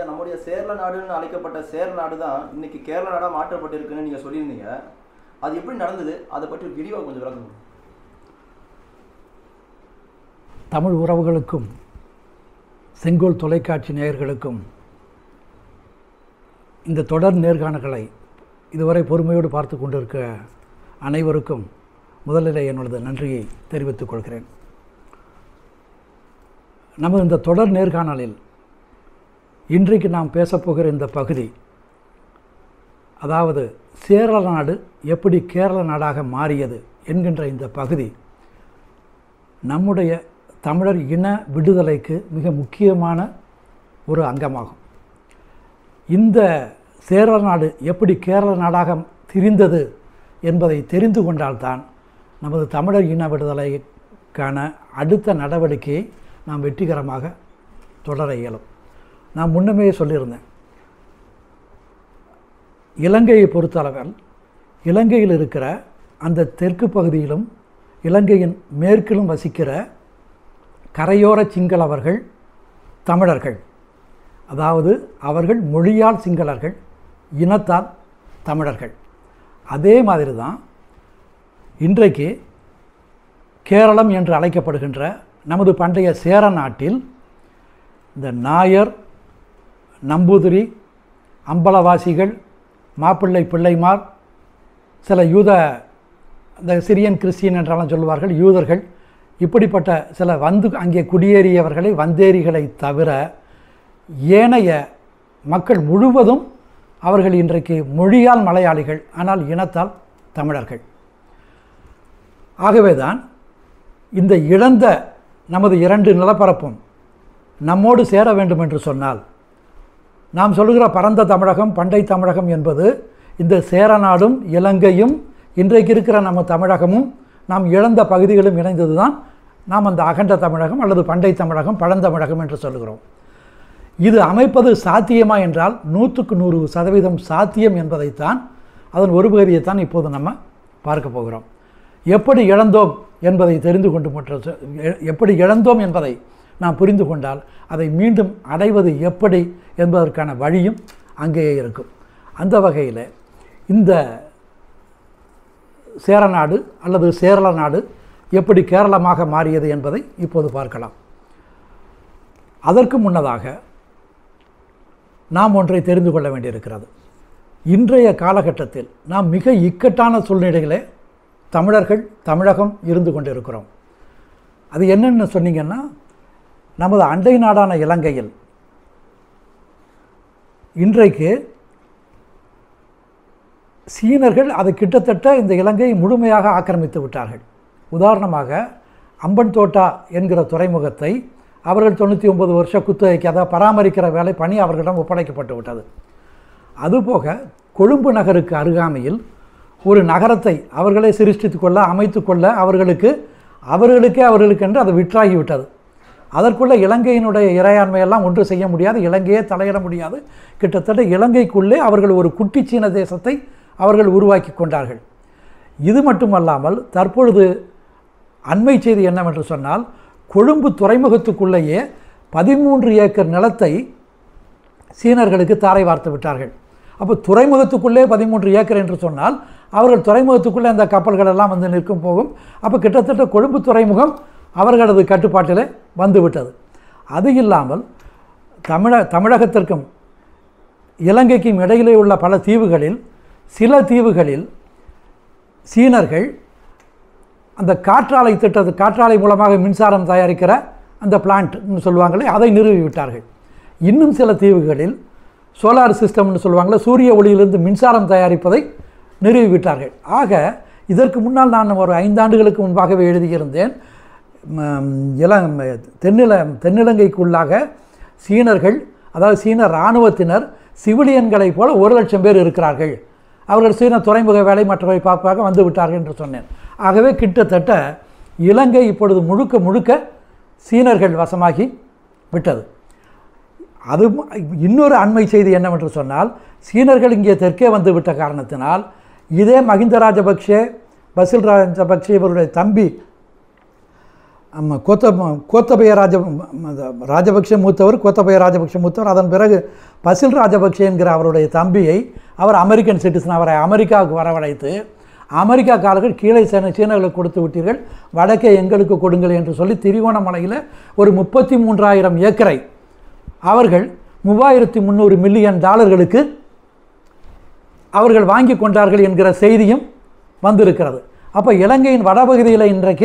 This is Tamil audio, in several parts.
நம்முடைய சேரள நாடுன்னு அழைக்கப்பட்ட சேரள நாடு தான் இன்னைக்கு கேரள நாடாக மாற்றப்பட்டிருக்குன்னு நீங்கள் சொல்லியிருந்தீங்க அது எப்படி நடந்தது அதை பற்றி விரிவாக கொஞ்சம் விளக்கம் கொடுங்க. தமிழ் உறவுகளுக்கும் செங்கோல் தொலைக்காட்சி நேயர்களுக்கும் இந்த தொடர் நேர்காணல்களை இதுவரை பொறுமையோடு பார்த்து கொண்டிருக்க அனைவருக்கும் முதலில் என்னுடைய நன்றியை தெரிவித்துக் கொள்கிறேன் நமது இந்த தொடர் நேர்காணலில் இன்றைக்கு நாம் பேசப்போகிற இந்த பகுதி அதாவது சேரள நாடு எப்படி கேரள நாடாக மாறியது என்கின்ற இந்த பகுதி நம்முடைய தமிழர் இன விடுதலைக்கு மிக முக்கியமான ஒரு அங்கமாகும் இந்த சேரள நாடு எப்படி கேரள நாடாக திரிந்தது என்பதை தெரிந்து கொண்டால்தான் நமது தமிழர் இன விடுதலைக்கான அடுத்த நடவடிக்கையை நாம் வெற்றிகரமாக தொடர இயலும் நான் முன்னமே சொல்லியிருந்தேன் இலங்கையை பொறுத்தளவில் இலங்கையில் இருக்கிற அந்த தெற்கு பகுதியிலும் இலங்கையின் மேற்கிலும் வசிக்கிற கரையோர சிங்களவர்கள் தமிழர்கள் அதாவது அவர்கள் மொழியால் சிங்களர்கள் இனத்தால் தமிழர்கள் அதே மாதிரி தான் இன்றைக்கு கேரளம் என்று அழைக்கப்படுகின்ற நமது பண்டைய சேர நாட்டில் இந்த நாயர் நம்பூதிரி அம்பலவாசிகள் மாப்பிள்ளை பிள்ளைமார் சில யூத இந்த சிரியன் கிறிஸ்டியன் என்றெல்லாம் சொல்லுவார்கள் யூதர்கள் இப்படிப்பட்ட சில வந்து அங்கே குடியேறியவர்களை வந்தேரிகளை தவிர ஏனைய மக்கள் முழுவதும் அவர்கள் இன்றைக்கு மொழியால் மலையாளிகள் ஆனால் இனத்தால் தமிழர்கள் ஆகவேதான் இந்த இழந்த நமது இரண்டு நிலப்பரப்பும் நம்மோடு சேர வேண்டும் என்று சொன்னால் நாம் சொல்லுகிற பரந்த தமிழகம் பண்டை தமிழகம் என்பது இந்த சேரநாடும் இலங்கையும் இன்றைக்கு இருக்கிற நம்ம தமிழகமும் நாம் இழந்த பகுதிகளும் இணைந்தது தான் நாம் அந்த அகண்ட தமிழகம் அல்லது பண்டை தமிழகம் பழந்தமிழகம் என்று சொல்லுகிறோம் இது அமைப்பது சாத்தியமா என்றால் நூற்றுக்கு நூறு சதவீதம் சாத்தியம் என்பதைத்தான் அதன் ஒரு பகுதியைத்தான் இப்போது நம்ம பார்க்க போகிறோம் எப்படி இழந்தோம் என்பதை தெரிந்து கொண்டு மட்டும் சொ- எ- எப்படி இழந்தோம் என்பதை நாம் புரிந்து கொண்டால் அதை மீண்டும் அடைவது எப்படி என்பதற்கான வழியும் அங்கேயே இருக்கும் அந்த வகையில் இந்த சேரநாடு அல்லது சேரள நாடு எப்படி கேரளமாக மாறியது என்பதை இப்போது பார்க்கலாம் அதற்கு முன்னதாக நாம் ஒன்றை தெரிந்து கொள்ள வேண்டியிருக்கிறது இன்றைய காலகட்டத்தில் நாம் மிக இக்கட்டான சூழ்நிலைகளே தமிழர்கள் தமிழகம் இருந்து கொண்டிருக்கிறோம் அது என்னன்னு சொன்னீங்கன்னா நமது அண்டை நாடான இலங்கையில் இன்றைக்கு சீனர்கள் அது கிட்டத்தட்ட இந்த இலங்கையை முழுமையாக ஆக்கிரமித்து விட்டார்கள் உதாரணமாக அம்பன் தோட்டா என்கிற துறைமுகத்தை அவர்கள் தொண்ணூற்றி ஒன்பது வருஷ குத்தகைக்கு அதை பராமரிக்கிற வேலை பணி அவர்களிடம் ஒப்படைக்கப்பட்டு விட்டது அதுபோக கொழும்பு நகருக்கு அருகாமையில் ஒரு நகரத்தை அவர்களே சிருஷ்டித்து கொள்ள அமைத்து கொள்ள அவர்களுக்கு அவர்களுக்கே அவர்களுக்கென்று அது விற்றாகி விட்டது அதற்குள்ள இலங்கையினுடைய இறையாண்மையெல்லாம் ஒன்று செய்ய முடியாது இலங்கையே தலையிட முடியாது கிட்டத்தட்ட இலங்கைக்குள்ளே அவர்கள் ஒரு குட்டி சீன தேசத்தை அவர்கள் உருவாக்கி கொண்டார்கள் இது மட்டுமல்லாமல் தற்பொழுது அண்மை செய்தி என்னவென்று சொன்னால் கொழும்பு துறைமுகத்துக்குள்ளேயே பதிமூன்று ஏக்கர் நிலத்தை சீனர்களுக்கு தாரை வார்த்து விட்டார்கள் அப்போ துறைமுகத்துக்குள்ளே பதிமூன்று ஏக்கர் என்று சொன்னால் அவர்கள் துறைமுகத்துக்குள்ளே அந்த கப்பல்கள் எல்லாம் வந்து நிற்கும் போகும் அப்போ கிட்டத்தட்ட கொழும்பு துறைமுகம் அவர்களது கட்டுப்பாட்டிலே வந்துவிட்டது அது இல்லாமல் தமிழ தமிழகத்திற்கும் இலங்கைக்கும் இடையிலே உள்ள பல தீவுகளில் சில தீவுகளில் சீனர்கள் அந்த காற்றாலை திட்டத்து காற்றாலை மூலமாக மின்சாரம் தயாரிக்கிற அந்த பிளான்ட்னு சொல்லுவாங்களே அதை நிறுவி விட்டார்கள் இன்னும் சில தீவுகளில் சோலார் சிஸ்டம்னு சொல்லுவாங்களே சூரிய ஒளியிலிருந்து மின்சாரம் தயாரிப்பதை நிறுவி விட்டார்கள் ஆக இதற்கு முன்னால் நான் ஒரு ஐந்தாண்டுகளுக்கு முன்பாகவே எழுதியிருந்தேன் ம, இல தென்னில தென்னிலங்கைக்குள்ளாக சீனர்கள் அதாவது சீன இராணுவத்தினர் சிவிலியன்களைப் போல ஒரு லட்சம் பேர் இருக்கிறார்கள் அவர்கள் சீன துறைமுக வேலை மற்றவை பார்ப்பாக வந்து விட்டார்கள் என்று சொன்னேன் ஆகவே கிட்டத்தட்ட இலங்கை இப்பொழுது முழுக்க முழுக்க சீனர்கள் வசமாகி விட்டது அது ம- இன்னொரு அண்மை செய்தி என்னவென்று சொன்னால் சீனர்கள் இங்கே தெற்கே வந்து விட்ட காரணத்தினால் இதே மஹிந்த ராஜபக்ஷே பசில் ராஜபக்ஷே இவருடைய தம்பி ஆமாம் கோத்த கோத்தபய ராஜ ராஜபக்ஷ மூத்தவர் கோத்தபய ராஜபக்ஷ மூத்தவர் அதன் பிறகு பசில் ராஜபக்ஷ என்கிற அவருடைய தம்பியை அவர் அமெரிக்கன் சிட்டிசன் அவரை அமெரிக்காவுக்கு வரவழைத்து அமெரிக்கா காலர்கள் கீழே சீன சீனர்களுக்கு கொடுத்து விட்டீர்கள் வடக்கே எங்களுக்கு கொடுங்கள் என்று சொல்லி திரிகோணமலையில் ஒரு முப்பத்தி மூன்றாயிரம் ஏக்கரை அவர்கள் மூவாயிரத்தி முந்நூறு மில்லியன் டாலர்களுக்கு அவர்கள் வாங்கி கொண்டார்கள் என்கிற செய்தியும் வந்திருக்கிறது அப்போ இலங்கையின் வடபகுதியில் இன்றைக்கு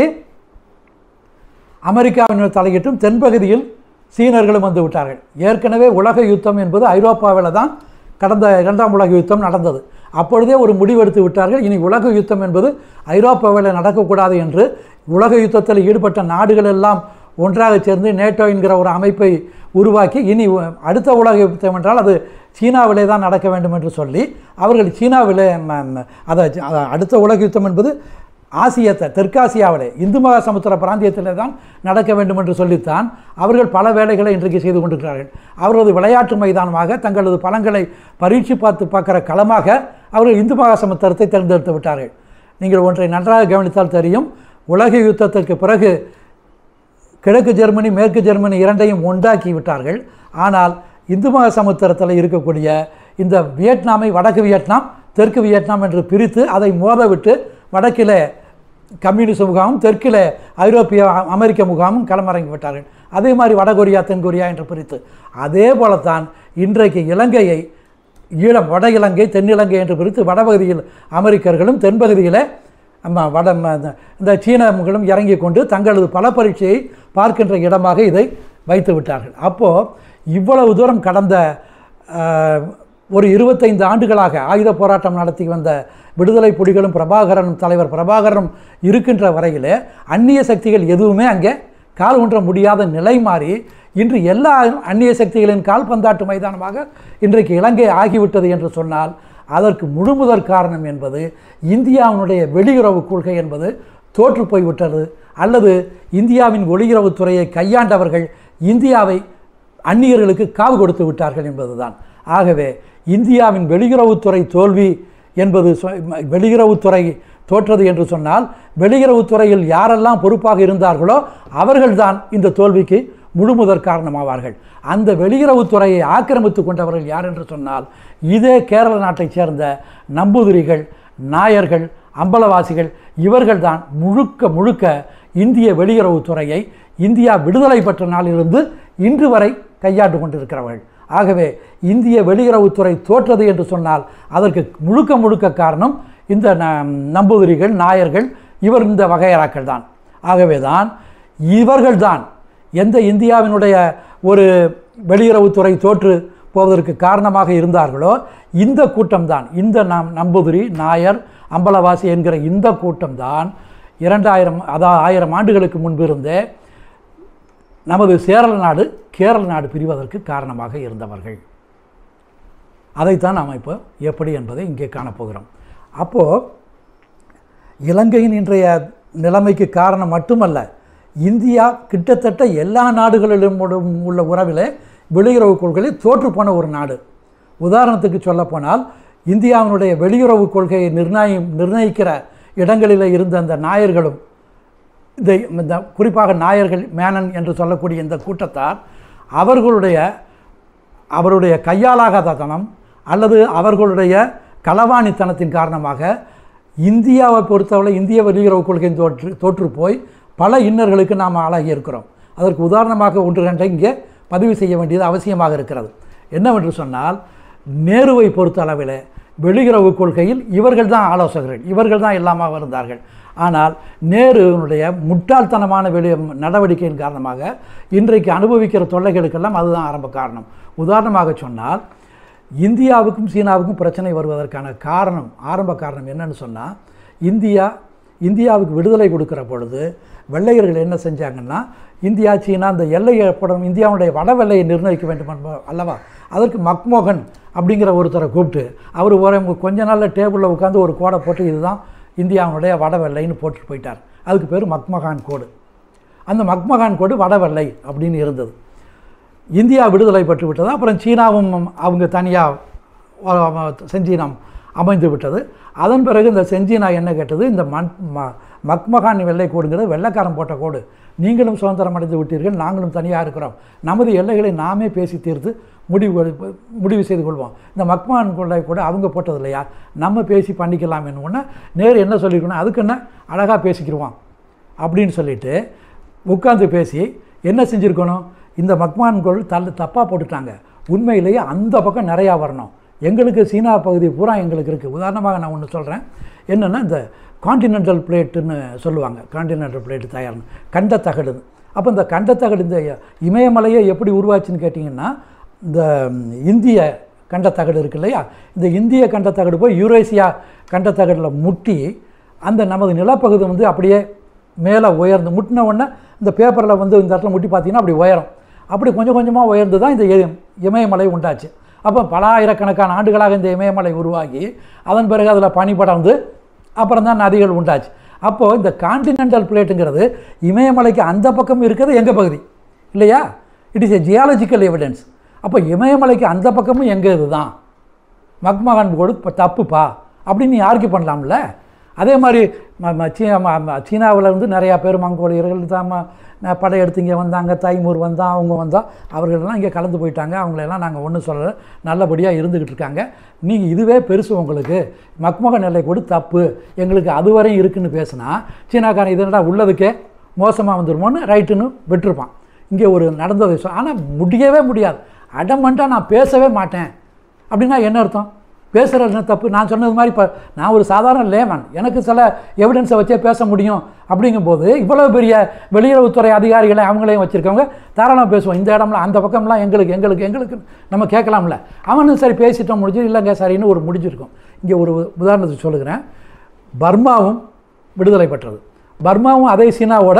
அமெரிக்காவினர் தலையிட்டும் தென்பகுதியில் சீனர்களும் வந்து விட்டார்கள் ஏற்கனவே உலக யுத்தம் என்பது ஐரோப்பாவில் தான் கடந்த இரண்டாம் உலக யுத்தம் நடந்தது அப்பொழுதே ஒரு முடிவெடுத்து விட்டார்கள் இனி உலக யுத்தம் என்பது ஐரோப்பாவில் நடக்கக்கூடாது என்று உலக யுத்தத்தில் ஈடுபட்ட நாடுகள் எல்லாம் ஒன்றாக சேர்ந்து நேட்டோ என்கிற ஒரு அமைப்பை உருவாக்கி இனி உ- அடுத்த உலக யுத்தம் என்றால் அது சீனாவிலே தான் நடக்க வேண்டும் என்று சொல்லி அவர்கள் சீனாவிலே ம- ம- அதை அதை அடுத்த உலக யுத்தம் என்பது ஆசியத்தை தெற்காசியாவிலே இந்து மகாசமுத்திர பிராந்தியத்திலே தான் நடக்க வேண்டும் என்று சொல்லித்தான் அவர்கள் பல வேலைகளை இன்றைக்கு செய்து கொண்டிருக்கிறார்கள் அவரது விளையாட்டு மைதானமாக தங்களது பலங்களை பரீட்சை பார்த்து பார்க்குற களமாக அவர்கள் இந்து மகாசமுத்திரத்தை தேர்ந்தெடுத்து விட்டார்கள் நீங்கள் ஒன்றை நன்றாக கவனித்தால் தெரியும் உலக யுத்தத்திற்கு பிறகு கிழக்கு ஜெர்மனி மேற்கு ஜெர்மனி இரண்டையும் ஒன்றாக்கி விட்டார்கள் ஆனால் இந்து மகாசமுத்திரத்தில் இருக்கக்கூடிய இந்த வியட்நாமை வடக்கு வியட்நாம் தெற்கு வியட்நாம் என்று பிரித்து அதை மோத விட்டு வடக்கிலே கம்யூனிச முகாமும் தெற்கிலே ஐரோப்பிய அ- அமெரிக்க முகாமும் களமிறங்கி விட்டார்கள் அதே மாதிரி வடகொரியா தென்கொரியா என்று பிரித்து அதே போலத்தான் இன்றைக்கு இலங்கையை ஈழம் வட இலங்கை தென்னிலங்கை என்று பிரித்து வடபகுதியில் அமெரிக்கர்களும் தென்பகுதியில் நம்ம வட ம- இந்த- இந்த சீனர்களும் இறங்கி கொண்டு தங்களது பல பரீட்சையை பார்க்கின்ற இடமாக இதை வைத்து விட்டார்கள் அப்போது இவ்வளவு தூரம் கடந்த ஆஹ், ஒரு இருபத்தைந்து ஆண்டுகளாக ஆயுத போராட்டம் நடத்தி வந்த விடுதலை புலிகளும் பிரபாகரனும் தலைவர் பிரபாகரனும் இருக்கின்ற வரையிலே அந்நிய சக்திகள் எதுவுமே அங்கே கால் ஊன்ற முடியாத நிலை மாறி இன்று எல்லா அந்நிய சக்திகளின் கால்பந்தாட்டு மைதானமாக இன்றைக்கு இலங்கை ஆகிவிட்டது என்று சொன்னால் அதற்கு முழுமுதற் காரணம் என்பது இந்தியாவினுடைய வெளியுறவு கொள்கை என்பது தோற்று போய்விட்டது அல்லது இந்தியாவின் வெளியுறவுத்துறையை கையாண்டவர்கள் இந்தியாவை அந்நியர்களுக்கு காவு கொடுத்து விட்டார்கள் என்பதுதான் ஆகவே இந்தியாவின் வெளியுறவுத்துறை தோல்வி என்பது சொ- வெளியுறவுத்துறை தோற்றது என்று சொன்னால் வெளியுறவுத்துறையில் யாரெல்லாம் பொறுப்பாக இருந்தார்களோ அவர்கள்தான் இந்த தோல்விக்கு முழுமுதற் காரணமாவார்கள் அந்த வெளியுறவுத்துறையை ஆக்கிரமித்து கொண்டவர்கள் யார் என்று சொன்னால் இதே கேரள நாட்டைச் சேர்ந்த நம்பூதிரிகள் நாயர்கள் அம்பலவாசிகள் இவர்கள்தான் முழுக்க முழுக்க இந்திய வெளியுறவுத்துறையை இந்தியா விடுதலை பெற்ற நாளிலிருந்து இன்று வரை கையாண்டு கொண்டிருக்கிறவர்கள் ஆகவே இந்திய வெளியுறவுத்துறை தோற்றது என்று சொன்னால் அதற்கு முழுக்க முழுக்க காரணம் இந்த ந- நம்பூதிரிகள் நாயர்கள் இவர் இந்த வகையறாக்கள் தான் ஆகவே தான் இவர்கள்தான் எந்த இந்தியாவினுடைய ஒரு வெளியுறவுத்துறை தோற்று போவதற்கு காரணமாக இருந்தார்களோ இந்த கூட்டம்தான் இந்த நம் நம்பூதிரி நாயர் அம்பலவாசி என்கிற இந்த கூட்டம்தான் இரண்டாயிரம் அதாவது ஆயிரம் ஆண்டுகளுக்கு முன்பிருந்தே நமது சேரள நாடு கேரள நாடு பிரிவதற்கு காரணமாக இருந்தவர்கள் அதைத்தான் நாம் இப்போ எப்படி என்பதை இங்கே காணப்போகிறோம் அப்போது இலங்கையின் இன்றைய நிலைமைக்கு காரணம் மட்டுமல்ல இந்தியா கிட்டத்தட்ட எல்லா நாடுகளிலும் உள்ள உறவிலே வெளியுறவு கொள்கையை தோற்றுப்போன ஒரு நாடு உதாரணத்துக்கு சொல்லப்போனால் இந்தியாவினுடைய வெளியுறவு கொள்கையை நிர்ணயம் நிர்ணயிக்கிற இடங்களில் இருந்த அந்த நாயர்களும் இந்த இந்த குறிப்பாக நாயர்கள் மேனன் என்று சொல்லக்கூடிய இந்த கூட்டத்தார் அவர்களுடைய அவருடைய கையாலாகாதனம் அல்லது அவர்களுடைய களவாணித்தனத்தின் காரணமாக இந்தியாவை பொறுத்தவரை இந்திய வெளியுறவு கொள்கையின் தோற்று தோற்று போய் பல இன்னர்களுக்கு நாம் ஆளாகி இருக்கிறோம் அதற்கு உதாரணமாக ஒன்று ரெண்டை இங்கே பதிவு செய்ய வேண்டியது அவசியமாக இருக்கிறது என்னவென்று சொன்னால் நேருவை பொறுத்த அளவில் வெளியுறவு கொள்கையில் இவர்கள் தான் ஆலோசகர்கள் இவர்கள் தான் எல்லாமாக இருந்தார்கள் ஆனால் நேருவினுடைய முட்டாள்தனமான வெளி நடவடிக்கையின் காரணமாக இன்றைக்கு அனுபவிக்கிற தொல்லைகளுக்கெல்லாம் அதுதான் ஆரம்ப காரணம் உதாரணமாக சொன்னால் இந்தியாவுக்கும் சீனாவுக்கும் பிரச்சனை வருவதற்கான காரணம் ஆரம்ப காரணம் என்னன்னு சொன்னால் இந்தியா இந்தியாவுக்கு விடுதலை கொடுக்கிற பொழுது வெள்ளையர்கள் என்ன செஞ்சாங்கன்னா இந்தியா சீனா இந்த எல்லையை படம் இந்தியாவுடைய வடவெல்லையை நிர்ணயிக்க வேண்டும் என்ப- அல்லவா அதற்கு மக்மோகன் அப்படிங்கிற ஒருத்தரை கூப்பிட்டு அவர் ஒரு கொஞ்ச நாளில் டேபிளில் உட்காந்து ஒரு கோடை போட்டு இதுதான் இந்தியாவுடைய வடவெல்லைன்னு போட்டு போயிட்டார் அதுக்கு பேர் மக்மகான் கோடு அந்த மக்மகான் கோடு வடவெல்லை அப்படின்னு இருந்தது இந்தியா விடுதலை பெற்று விட்டது அப்புறம் சீனாவும் அவங்க தனியாக செஞ்சீனம் அமைந்து விட்டது அதன் பிறகு இந்த செஞ்சினா என்ன கேட்டது இந்த மண் ம மக்மகான் வெள்ளை கோடுங்கிறது வெள்ளைக்காரன் போட்ட கோடு நீங்களும் சுதந்திரம் அடைந்து விட்டீர்கள் நாங்களும் தனியாக இருக்கிறோம் நமது எல்லைகளை நாமே பேசி தீர்த்து முடிவு எடுப்ப- முடிவு செய்து கொள்வோம் இந்த மக்மான் கொள்ளை கூட அவங்க போட்டது இல்லையா நம்ம பேசி பண்ணிக்கலாம் ஒன்று நேரு என்ன சொல்லியிருக்கணும் அதுக்கு என்ன அழகாக பேசிக்கிடுவான் அப்படின்னு சொல்லிட்டு உட்காந்து பேசி என்ன செஞ்சுருக்கணும் இந்த மக்மான்கள் தள்ள தப்பாக போட்டுட்டாங்க உண்மையிலேயே அந்த பக்கம் நிறையா வரணும் எங்களுக்கு சீனா பகுதி பூரா எங்களுக்கு இருக்குது உதாரணமாக நான் ஒன்று சொல்கிறேன் என்னென்னா இந்த காண்டினென்டல் பிளேட்டுன்னு சொல்லுவாங்க காண்டினென்டல் பிளேட்டு தயார்னு கண்டத்தகடு அப்போ இந்த கண்டத்தகடு இந்த இமயமலையை எப்படி உருவாச்சுன்னு கேட்டிங்கன்னா இந்த ம், இந்திய கண்டத்தகடு இருக்கு இல்லையா இந்த இந்திய கண்டத்தகடு போய் யூரேசியா கண்டத்தகடில் முட்டி அந்த நமது நிலப்பகுதி வந்து அப்படியே மேலே உயர்ந்து முட்டின உடனே இந்த பேப்பரில் வந்து இந்த இடத்துல முட்டி பார்த்தீங்கன்னா அப்படி உயரும் அப்படி கொஞ்சம் கொஞ்சமாக உயர்ந்து தான் இந்த இ- இமயமலை உண்டாச்சு அப்போ பல ஆயிரக்கணக்கான ஆண்டுகளாக இந்த இமயமலை உருவாகி அதன் பிறகு அதில் பனி படர்ந்து அப்புறம் தான் நதிகள் உண்டாச்சு அப்போது இந்த காண்டினென்டல் பிளேட்டுங்கிறது இமயமலைக்கு அந்த பக்கம் இருக்கிறது எங்கள் பகுதி இல்லையா it is a geological evidence அப்போ இமயமலைக்கு அந்த பக்கமும் எங்கள் இதுதான் மக்மகான் கோடு இப்போ தப்புப்பா அப்படின்னு யாருக்கு பண்ணலாம்ல அதே மாதிரி ம- ம- சீ- ம- ம- சீனாவுல இருந்து நிறையா பேர் மங்கோலியர்கள் தான் ம- ந- படையெடுத்து இங்கே வந்தாங்க தைமூர் வந்தா அவங்க வந்தா அவர்களெல்லாம் இங்கே கலந்து போயிட்டாங்க அவங்களெல்லாம் நாங்கள் ஒன்றும் சொல்லலை நல்லபடியாக இருந்துக்கிட்டு இருக்காங்க நீங்கள் இதுவே பெருசு உங்களுக்கு மக்மகன் எல்லை கூட தப்பு எங்களுக்கு அதுவரையும் இருக்குன்னு பேசுனா சீனாக்காரன் இது என்னடா உள்ளதுக்கே மோசமாக வந்துருமோன்னு ரைட்டுன்னு விட்டுருப்பான் இங்கே ஒரு நடந்ததை சொல் ஆனால் முடியவே முடியாது அடமண்ட்டாக நான் பேசவே மாட்டேன் அப்படின்னா என்ன அர்த்தம் பேசுகிறது என்ன தப்பு நான் சொன்னது மாதிரி இப்போ நான் ஒரு சாதாரண லேமன் எனக்கு சில எவிடன்ஸை வச்சே பேச முடியும் அப்படிங்கும்போது இவ்வளோ பெரிய வெளியுறவுத்துறை அதிகாரிகளை அவங்களையும் வச்சுருக்கவங்க தாராளமாக பேசுவோம் இந்த இடம்லாம் அந்த பக்கம்லாம் எங்களுக்கு எங்களுக்கு எங்களுக்கு நம்ம கேட்கலாம்ல அவனும் சரி பேசிட்டோம் முடிஞ்சு இல்லைங்க சரின்னு ஒரு முடிஞ்சிருக்கும் இங்கே ஒரு உதாரணத்துக்கு சொல்லுகிறேன் பர்மாவும் விடுதலை பெற்றது பர்மாவும் அதே சீனாவோட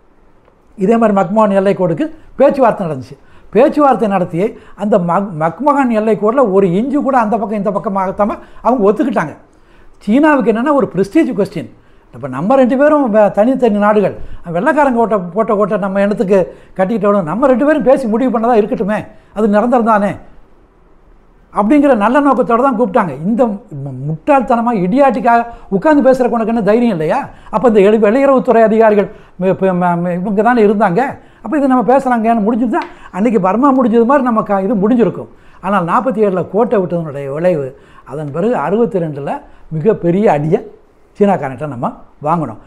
இதே மாதிரி மக்மகான் எல்லைக்கோடுக்கு பேச்சுவார்த்தை நடந்துச்சு பேச்சுவார்த்தை நடத்தி அந்த மக் மக்மகான் எல்லைக்கோடில் ஒரு இன்ச்சு கூட அந்த பக்கம் இந்த பக்கம் ஆகத்தாமல் அவங்க ஒத்துக்கிட்டாங்க சீனாவுக்கு என்னென்னா ஒரு ப்ரெஸ்டீஜ் கொஸ்டின் இப்போ நம்ம ரெண்டு பேரும் வே- தனித்தனி நாடுகள் வெள்ளைக்காரங்க ஓட்ட போட்ட கோட்டை நம்ம இடத்துக்கு கட்டிக்கிட்டோட நம்ம ரெண்டு பேரும் பேசி முடிவு பண்ணதா இருக்கட்டுமே அது நிரந்தரம் தானே அப்படிங்கிற நல்ல நோக்கத்தோட தான் கூப்பிட்டாங்க இந்த மு- முட்டாள்தனமாக இடியாட்டிக்காக உட்கார்ந்து பேசுகிற உனக்கு என்ன தைரியம் இல்லையா அப்போ இந்த எழு வெளியுறவுத்துறை அதிகாரிகள் ம- இப்ப ம- ம- இவங்க தானே இருந்தாங்க அப்போ இது நம்ம பேசுகிறாங்கன்னு முடிஞ்சது தான் அன்றைக்கி பர்மா முடிஞ்சது மாதிரி நம்ம க இது முடிஞ்சிருக்கும் ஆனால் நாற்பத்தி ஏழில் கோட்டை விட்டதனுடைய விளைவு அதன் பிறகு அறுபத்தி ரெண்டில் மிகப்பெரிய அடியை சீனாக்காரன்ட்ட நம்ம வாங்கணும்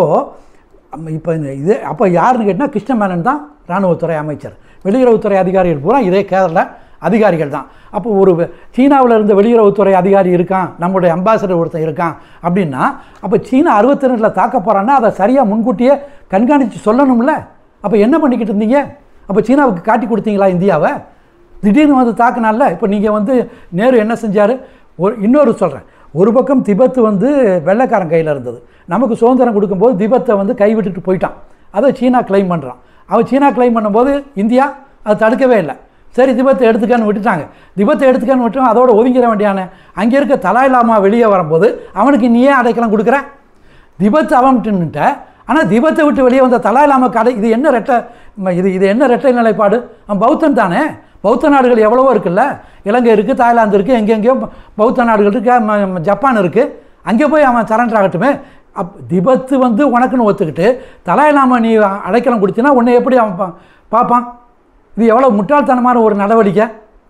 அப்போது இப்போ இந்த இது அப்போ யாருன்னு கேட்டால் கிருஷ்ணமேனன் தான் இராணுவத்துறை அமைச்சர் வெளியுறவுத்துறை அதிகாரிகள் பூரா இதே கேரள அதிகாரிகள் தான் அப்போ ஒரு வெ- சீனாவுல இருந்த வெளியுறவுத்துறை அதிகாரி இருக்கான் நம்முடைய அம்பாசடர் ஒருத்தன் இருக்கான் அப்படின்னா அப்போ சீனா அறுபத்தி ரெண்டில் தாக்க போகிறான்னா அதை சரியாக முன்கூட்டியே கண்காணித்து சொல்லணும்ல அப்போ என்ன பண்ணிக்கிட்டு இருந்தீங்க அப்போ சீனாவுக்கு காட்டி கொடுத்தீங்களா இந்தியாவை திடீர்னு வந்து தாக்குனால இப்போ நீங்கள் வந்து நேரு என்ன செஞ்சார் ஒரு இன்னொரு சொல்கிறேன் ஒரு பக்கம் திபெத் வந்து வெள்ளைக்காரன் கையில் இருந்தது நமக்கு சுதந்திரம் கொடுக்கும்போது திபெத்தை வந்து கைவிட்டுட்டு போயிட்டான் அதை சீனா கிளைம் பண்ணுறான் அவன் சீனா கிளைம் பண்ணும்போது இந்தியா அதை தடுக்கவே இல்லை சரி திபெத்தை எடுத்துக்கன்னு விட்டுட்டாங்க திபெத்தை எடுத்துக்கன்னு விட்டோம் அதோட ஒதுங்கிட வேண்டியானே அங்கே இருக்க தலாய் லாமா வெளியே வரும்போது அவனுக்கு நீ ஏன் அடைக்கலம் கொடுக்குற திபெத் அவன்ட்டுன்னுட்ட ஆனால் திபெத்தை விட்டு வெளியே வந்த தலாய் லாமா கடை இது என்ன ரெட்டை ம, இது இது என்ன ரெட்டை நிலைப்பாடு அவன் பௌத்தன் தானே பௌத்த நாடுகள் எவ்வளவோ இருக்குல்ல இலங்கை இருக்குது தாய்லாந்து இருக்குது எங்கெங்கேயோ பௌத்த நாடுகள் இருக்குது ஜப்பான் இருக்குது அங்கே போய் அவன் சரண்டர் ஆகட்டுமே அப் திபத்து வந்து உனக்குன்னு ஒத்துக்கிட்டு தலாய் லாமா நீ அடைக்கலம் கொடுத்தினா உன்னை எப்படி அவன் பா- பார்ப்பான் இது எவ்வளோ முட்டாள்தனமான ஒரு நடவடிக்கை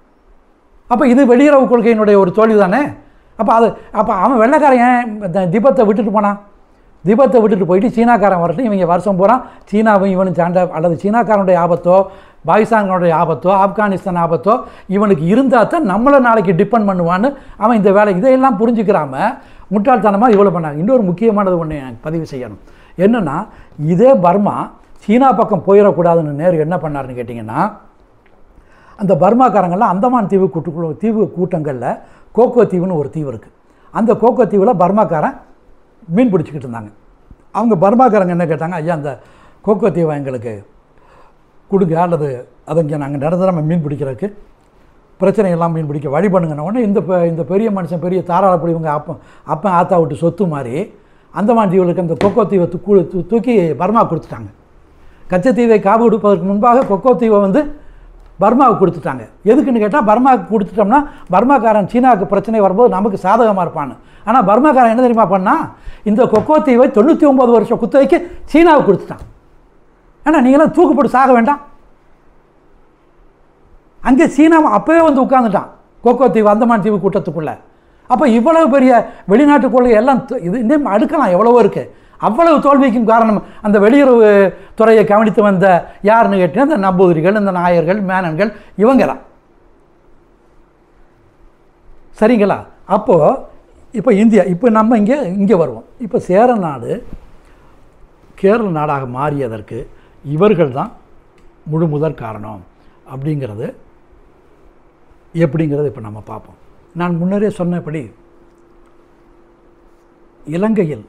அப்போ இது வெளியுறவு கொள்கையினுடைய ஒரு தோல்வி தானே அப்போ அது அப்போ அவன் வெள்ளைக்காரன் ஏன் இந்த தீபத்தை விட்டுட்டு போனான் தீபத்தை விட்டுட்டு போயிட்டு சீனாக்காரன் வரட்டும் இவங்க வருஷம் பூரா சீனாவும் இவனும் சாண்ட அல்லது சீனாக்காரனுடைய ஆபத்தோ பாகிஸ்தானுடைய ஆபத்தோ ஆப்கானிஸ்தான் ஆபத்தோ இவனுக்கு இருந்தால் தான் நம்மளை நாளைக்கு டிபெண்ட் பண்ணுவான்னு அவன் இந்த வேலை இதையெல்லாம் புரிஞ்சுக்கிறாம முட்டாள்தனமாக இவ்வளோ பண்ணாங்க இன்னொரு முக்கியமானது ஒன்று எனக்கு பதிவு செய்யணும் என்னென்னா இதே பர்மா சீனா பக்கம் போயிடக்கூடாதுன்னு நேரு என்ன பண்ணாருன்னு கேட்டிங்கன்னா அந்த பர்மாக்காரங்கள்லாம் அந்தமான் தீவு கூட்டு தீவு கூட்டங்களில் கோகோ தீவுன்னு ஒரு தீவு இருக்குது அந்த கோகோ தீவில் பர்மாக்காரன் மீன் பிடிச்சிக்கிட்டு இருந்தாங்க அவங்க பர்மாக்காரங்க என்ன கேட்டாங்க ஐயா அந்த கோகோ தீவை எங்களுக்கு கொடுங்க அல்லது அதை இங்கே நாங்கள் நிரந்தரமாக மீன் பிடிக்கிறதுக்கு பிரச்சனை எல்லாம் மீன் பிடிக்க வழி பண்ணுங்கன்ன உடனே இந்த பெ- இந்த பெரிய மனுஷன் பெரிய தாராளப்படி இவங்க அப்பன் அப்பன் ஆத்தா விட்டு சொத்து மாதிரி அந்தமான் தீவுகளுக்கு அந்த கொக்கோ தீவை தூ- தூ- தூக்கி பர்மா கொடுத்துட்டாங்க கச்சத்தீவை காவு கொடுப்பதற்கு முன்பாக கொக்கோ தீவை வந்து பர்மாவுக்கு கொடுத்துட்டாங்க எதுக்குன்னு கேட்டால் பர்மாவுக்கு கொடுத்துட்டோம்னா பர்மாக்காரன் சீனாவுக்கு பிரச்சனை வரும்போது நமக்கு சாதகமாக இருப்பான்னு ஆனால் பர்மாக்காரன் என்ன தெரியுமா பண்ணா இந்த கொக்கோ தீவை தொண்ணூற்றி ஒம்பது வருஷம் குத்தகைக்கு சீனாவுக்கு கொடுத்துட்டான் ஏன்னா நீங்களாம் தூக்கு போட்டு சாக வேண்டாம் அங்கே சீனா அப்போவே வந்து உட்காந்துட்டான் கோகோ தீவு அந்தமான் தீவு கூட்டத்துக்குள்ளே அப்போ இவ்வளவு பெரிய வெளிநாட்டு கொள்கை எல்லாம் து- இது இன்னும் அடுக்கலாம் எவ்வளவோ இருக்குது அவ்வளவு தோல்விக்கும் காரணம் அந்த வெளியுறவு துறையை கவனித்து வந்த யாருன்னு கேட்டீங்கன்னா இந்த நம்பூதிரிகள் இந்த நாயர்கள் மேனன்கள் இவங்க தான் சரிங்களா அப்போது இப்போ இந்தியா இப்போ நம்ம இங்கே இங்கே வருவோம் இப்போ சேர நாடு கேரள நாடாக மாறியதற்கு இவர்கள் தான் முழு முதற் காரணம் அப்படிங்கிறது எப்படிங்கிறத இப்போ நம்ம பார்ப்போம் நான் முன்னரே சொன்னபடி இலங்கையில்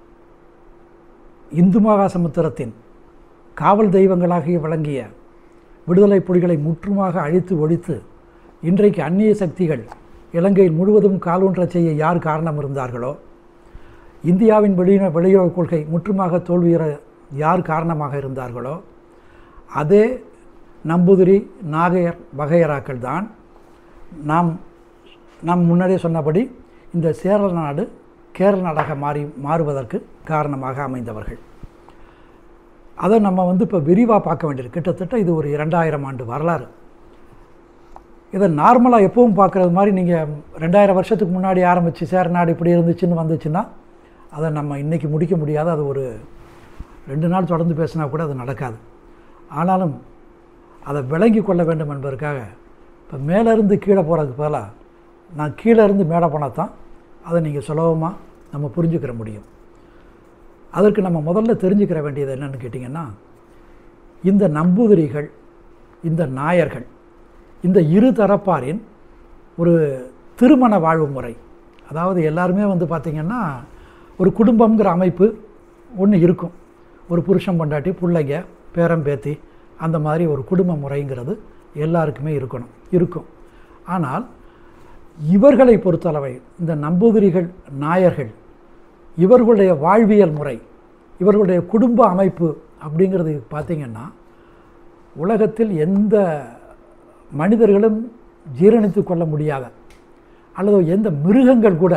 இந்து மகாசமுத்திரத்தின் காவல் தெய்வங்களாக விளங்கிய விடுதலை புலிகளை முற்றுமாக அழித்து ஒழித்து இன்றைக்கு அந்நிய சக்திகள் இலங்கையில் முழுவதும் காலூன்றச் செய்ய யார் காரணம் இருந்தார்களோ இந்தியாவின் வெளியுற வெளியுறவு கொள்கை முற்றுமாக தோல்வியுற யார் காரணமாக இருந்தார்களோ அதே நம்பூதிரி நாகையர் வகையராக்கள் தான் நாம் நாம் முன்னரே சொன்னபடி இந்த சேரள நாடு கேரள நாடாக மாறி மாறுவதற்கு காரணமாக அமைந்தவர்கள் அதை நம்ம வந்து இப்போ விரிவாக பார்க்க வேண்டியது கிட்டத்தட்ட இது ஒரு இரண்டாயிரம் ஆண்டு வரலாறு இதை நார்மலாக எப்பவும் பார்க்குறது மாதிரி நீங்கள் ரெண்டாயிரம் வருஷத்துக்கு முன்னாடி ஆரம்பித்து சேர நாடு இப்படி இருந்துச்சுன்னு வந்துச்சுன்னா அதை நம்ம இன்றைக்கி முடிக்க முடியாது அது ஒரு ரெண்டு நாள் தொடர்ந்து பேசினா கூட அது நடக்காது ஆனாலும் அதை விளங்கி கொள்ள வேண்டும் என்பதற்காக இப்போ மேலேருந்து கீழே போகிறதுக்கு பதிலாக நான் கீழே இருந்து மேலே போனால் தான் அதை நீங்கள் சுலபமாக நம்ம புரிஞ்சுக்கிற முடியும் அதற்கு நம்ம முதல்ல தெரிஞ்சுக்கிற வேண்டியது என்னன்னு கேட்டிங்கன்னா இந்த நம்பூதிரிகள் இந்த நாயர்கள் இந்த இரு தரப்பாரின் ஒரு திருமண வாழ்வு முறை அதாவது எல்லாருமே வந்து பார்த்திங்கன்னா ஒரு குடும்பங்கிற அமைப்பு ஒன்று இருக்கும் ஒரு புருஷன் பொண்டாட்டி பிள்ளைங்க பேரன் பேத்தி அந்த மாதிரி ஒரு குடும்ப முறைங்கிறது எல்லாருக்குமே இருக்கணும் இருக்கும் ஆனால் இவர்களை பொறுத்தளவை இந்த நம்பூதிரிகள் நாயர்கள் இவர்களுடைய வாழ்வியல் முறை இவர்களுடைய குடும்ப அமைப்பு அப்படிங்கிறது பார்த்திங்கன்னா உலகத்தில் எந்த மனிதர்களும் ஜீரணித்து கொள்ள முடியாத அல்லது எந்த மிருகங்கள் கூட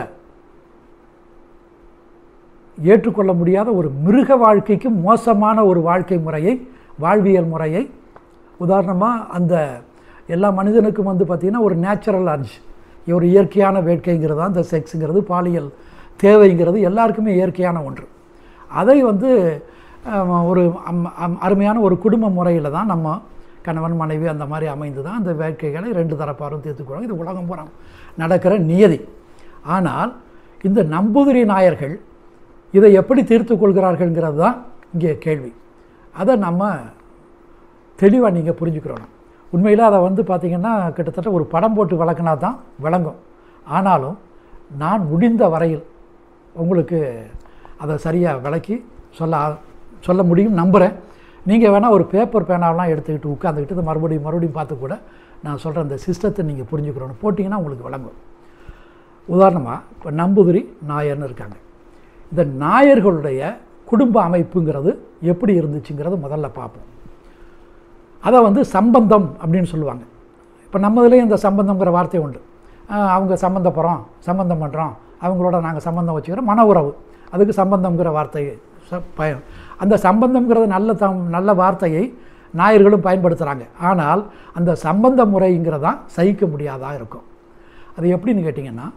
ஏற்றுக்கொள்ள முடியாத ஒரு மிருக வாழ்க்கைக்கு மோசமான ஒரு வாழ்க்கை முறையை வாழ்வியல் முறையை உதாரணமாக அந்த எல்லா மனிதனுக்கும் வந்து பார்த்திங்கன்னா ஒரு நேச்சுரல் அர்ஜ் ஒரு இயற்கையான வேட்கைங்கிறது தான் இந்த செக்ஸுங்கிறது பாலியல் தேவைங்கிறது எல்லாருக்குமே இயற்கையான ஒன்று அதை வந்து அஹ், ஒரு அம்- அம்- அருமையான ஒரு குடும்ப முறையில் தான் நம்ம கணவன் மனைவி அந்த மாதிரி அமைந்து தான் அந்த வேட்கைகளை ரெண்டு தரப்பாரும் தீர்த்துக்கொள்வாங்க இது உலகம் பூரா நடக்கிற நியதி ஆனால் இந்த நம்பூதிரி நாயர்கள் இதை எப்படி தீர்த்து கொள்கிறார்கள்ங்கிறது தான் இங்கே கேள்வி அதை நம்ம தெளிவாக நீங்கள் புரிஞ்சுக்கிறோம் உண்மையில் அதை வந்து பார்த்திங்கன்னா கிட்டத்தட்ட ஒரு படம் போட்டு விளக்குனா தான் விளங்கும் ஆனாலும் நான் முடிந்த வரையில் உங்களுக்கு அதை சரியாக விளக்கி சொல்ல ஆ- சொல்ல முடியும் நம்புகிறேன் நீங்கள் வேணால் ஒரு பேப்பர் பேனாவெலாம் எடுத்துக்கிட்டு உட்காந்துக்கிட்டு இதை மறுபடியும் மறுபடியும் பார்த்து கூட நான் சொல்கிற அந்த சிஸ்டத்தை நீங்கள் புரிஞ்சுக்கிறோன்னு போட்டிங்கன்னா உங்களுக்கு விளங்கும் உதாரணமாக இப்போ நம்பூதிரி நாயர்னு இருக்காங்க இந்த நாயர்களுடைய குடும்ப அமைப்புங்கிறது எப்படி இருந்துச்சுங்கிறத முதல்ல பார்ப்போம் அதை வந்து சம்பந்தம் அப்படின்னு சொல்லுவாங்க இப்போ நம்ம இதுலேயும் இந்த சம்பந்தம்ங்கிற வார்த்தை உண்டு ஆஹ் அவங்க சம்மந்தப்படுறோம் சம்பந்தம் பண்ணுறோம் அவங்களோட நாங்கள் சம்பந்தம் வச்சுக்கிறோம் மன உறவு அதுக்கு சம்பந்தம்ங்கிற வார்த்தை ச- பய அந்த சம்பந்தம்ங்கிறது நல்ல தம் நல்ல வார்த்தையை நாயர்களும் பயன்படுத்துகிறாங்க ஆனால் அந்த சம்பந்த முறைங்கிறதான் சகிக்க முடியாதா இருக்கும் அது எப்படின்னு கேட்டிங்கன்னா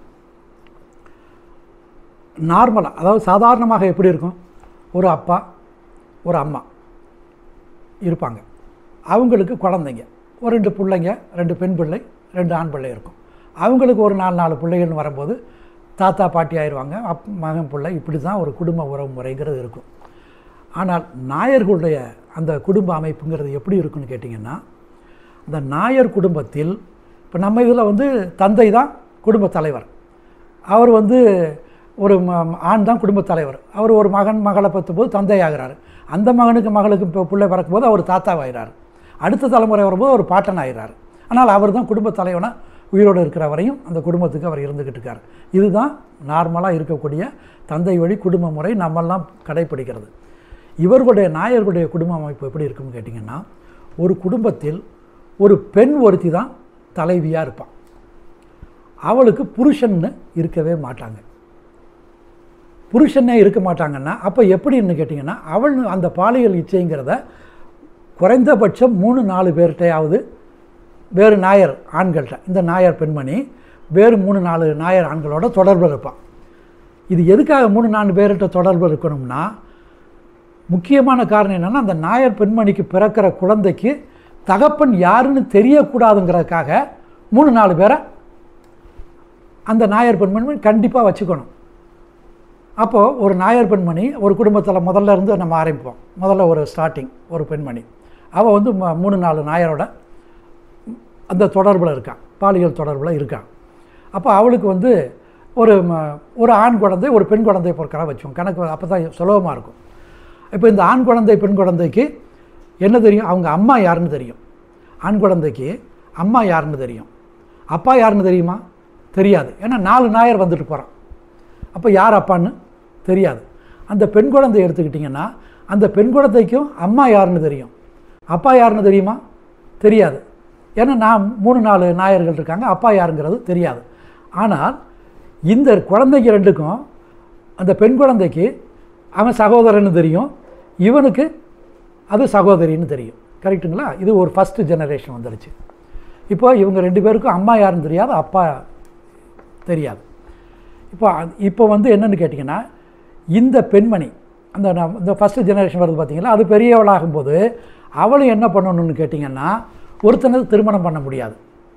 நார்மலாக அதாவது சாதாரணமாக எப்படி இருக்கும் ஒரு அப்பா ஒரு அம்மா இருப்பாங்க அவங்களுக்கு குழந்தைங்க ஒரு ரெண்டு பிள்ளைங்க ரெண்டு பெண் பிள்ளை ரெண்டு ஆண் பிள்ளை இருக்கும் அவங்களுக்கு ஒரு நாலு நாலு பிள்ளைகள்னு வரும்போது தாத்தா பாட்டி ஆயிடுவாங்க அப் மகன் பிள்ளை இப்படி தான் ஒரு குடும்ப உறவு முறைங்கிறது இருக்கும் ஆனால் நாயர்களுடைய அந்த குடும்ப அமைப்புங்கிறது எப்படி இருக்குன்னு கேட்டிங்கன்னா அந்த நாயர் குடும்பத்தில் இப்போ நம்ம இதில் வந்து தந்தை தான் குடும்பத் தலைவர் அவர் வந்து ஒரு ம- ஆண் தான் குடும்பத் தலைவர் அவர் ஒரு மகன் மகளை பற்றும் போது தந்தை ஆகிறாரு அந்த மகனுக்கு மகளுக்கு இப்போ பிள்ளை பிறக்கும்போது அவர் தாத்தாவாகிறார் அடுத்த தலைமுறை வரும்போது அவர் பாட்டன் ஆகிறார் ஆனால் அவர் தான் குடும்பத் தலைவனாக உயிரோடு இருக்கிற வரையும் அந்த குடும்பத்துக்கு அவர் இருந்துக்கிட்டு இருக்கார் இதுதான் நார்மலாக இருக்கக்கூடிய தந்தை வழி குடும்ப முறை நம்மெல்லாம் கடைப்பிடிக்கிறது இவர்களுடைய நாயர்களுடைய குடும்ப அமைப்பு எப்படி இருக்குன்னு கேட்டிங்கன்னா ஒரு குடும்பத்தில் ஒரு பெண் ஒருத்தி தான் தலைவியாக இருப்பான் அவளுக்கு புருஷன்னு இருக்கவே மாட்டாங்க புருஷனே இருக்க மாட்டாங்கன்னா அப்போ எப்படின்னு கேட்டிங்கன்னா அவள் அந்த பாலியல் இச்சைங்கிறத குறைந்தபட்சம் மூணு நாலு பேர்கிட்டையாவது வேறு நாயர் ஆண்கள்கிட்ட இந்த நாயர் பெண்மணி வேறு மூணு நாலு நாயர் ஆண்களோட தொடர்பு இருப்பான் இது எதுக்காக மூணு நாலு பேர்கிட்ட தொடர்பு இருக்கணும்னா முக்கியமான காரணம் என்னென்னா அந்த நாயர் பெண்மணிக்கு பிறக்கிற குழந்தைக்கு தகப்பன் யாருன்னு தெரியக்கூடாதுங்கிறதுக்காக மூணு நாலு பேரை அந்த நாயர் பெண்மணி கண்டிப்பாக வச்சுக்கணும் அப்போது ஒரு நாயர் பெண்மணி ஒரு குடும்பத்தில் முதல்ல இருந்து நம்ம ஆரம்பிப்போம் முதல்ல ஒரு ஸ்டார்டிங் ஒரு பெண்மணி அவள் வந்து ம- மூணு நாலு நாயரோட அந்த தொடர்பில் இருக்கான் பாலியல் தொடர்பில் இருக்கான் அப்போ அவளுக்கு வந்து ஒரு ம- ஒரு ஆண் குழந்தை ஒரு பெண் குழந்தை பிறக்கிறா வச்சோம் கணக்கு அப்போ தான் சுலபமாக இருக்கும் இப்போ இந்த ஆண் குழந்தை பெண் குழந்தைக்கு என்ன தெரியும் அவங்க அம்மா யாருன்னு தெரியும் ஆண் குழந்தைக்கு அம்மா யாருன்னு தெரியும் அப்பா யாருன்னு தெரியுமா தெரியாது ஏன்னா நாலு நாயர் வந்துட்டு போகிறான் அப்போ யார் அப்பான்னு தெரியாது அந்த பெண் குழந்தை எடுத்துக்கிட்டிங்கன்னா அந்த பெண் குழந்தைக்கும் அம்மா யாருன்னு தெரியும் அப்பா யாருன்னு தெரியுமா தெரியாது ஏன்னா நான் மூணு நாலு நாயர்கள் இருக்காங்க அப்பா யாருங்கிறது தெரியாது ஆனால் இந்த குழந்தைக்கு ரெண்டுக்கும் அந்த பெண் குழந்தைக்கு அவன் சகோதரன்னு தெரியும் இவனுக்கு அது சகோதரின்னு தெரியும் கரெக்ட்டுங்களா இது ஒரு ஃபஸ்ட்டு ஜெனரேஷன் வந்துடுச்சு இப்போ இவங்க ரெண்டு பேருக்கும் அம்மா யாருன்னு தெரியாது அப்பா தெரியாது இப்போ அ- இப்போ வந்து என்னன்னு கேட்டிங்கன்னா இந்த பெண்மணி அந்த நம்- இந்த ஃபஸ்ட்டு ஜெனரேஷன் வருது பார்த்தீங்களா அது பெரியவளாகும்போது அவளும் என்ன பண்ணணும்னு கேட்டிங்கன்னா ஒருத்தனை திருமணம் பண்ண முடியாது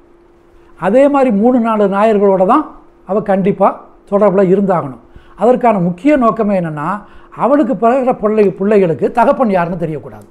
அதே மாதிரி மூணு நாலு நாயர்களோட தான் அவள் கண்டிப்பாக தொடர்பில் இருந்தாகணும் அதற்கான முக்கிய நோக்கமே என்னென்னா அவளுக்கு பிறகுற பிள்ளை பிள்ளைகளுக்கு தகப்பன் யாருன்னு தெரியக்கூடாது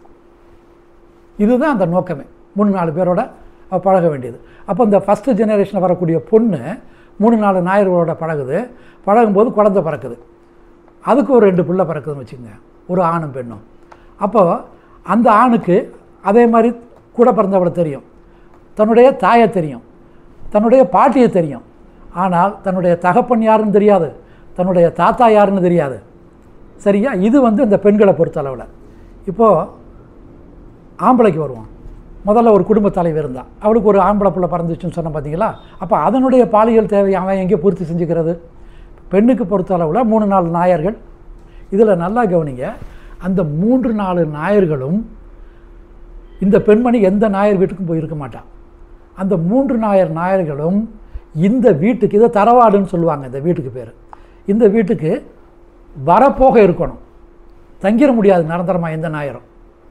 இதுதான் அந்த நோக்கமே மூணு நாலு பேரோட அவ பழக வேண்டியது அப்போ இந்த ஃபஸ்ட்டு ஜெனரேஷனில் வரக்கூடிய பொண்ணு மூணு நாலு நாயர்களோட பழகுது பழகும்போது குழந்தை பிறக்குது அதுக்கு ஒரு ரெண்டு பிள்ளை பிறக்குதுன்னு வச்சுக்கோங்க ஒரு ஆணும் பெண்ணும் அப்போ அந்த ஆணுக்கு அதே மாதிரி கூட பிறந்தவளை தெரியும் தன்னுடைய தாயை தெரியும் தன்னுடைய பாட்டியை தெரியும் ஆனால் தன்னுடைய தகப்பன் யாருன்னு தெரியாது தன்னுடைய தாத்தா யாருன்னு தெரியாது சரியா இது வந்து இந்த பெண்களை பொறுத்தளவில் இப்போது ஆம்பளைக்கு வருவான் முதல்ல ஒரு குடும்ப தலைவர் இருந்தான் அவளுக்கு ஒரு ஆம்பளை பிள்ளை பிறந்துச்சுன்னு சொன்ன பார்த்தீங்களா அப்போ அதனுடைய பாலியல் தேவை அவன் எங்கே பூர்த்தி செஞ்சுக்கிறது பெண்ணுக்கு பொறுத்தளவில் மூணு நாலு நாயர்கள் இதில் நல்லா கவனிங்க அந்த மூன்று நாலு நாயர்களும் இந்த பெண்மணி எந்த நாயர் வீட்டுக்கும் போயிருக்க மாட்டான் அந்த மூன்று நாயர் நாயர்களும் இந்த வீட்டுக்கு இதை தரவாடுன்னு சொல்லுவாங்க இந்த வீட்டுக்கு பேர் இந்த வீட்டுக்கு வரப்போக இருக்கணும் தங்கிட முடியாது நிரந்தரமாக எந்த நாயரும்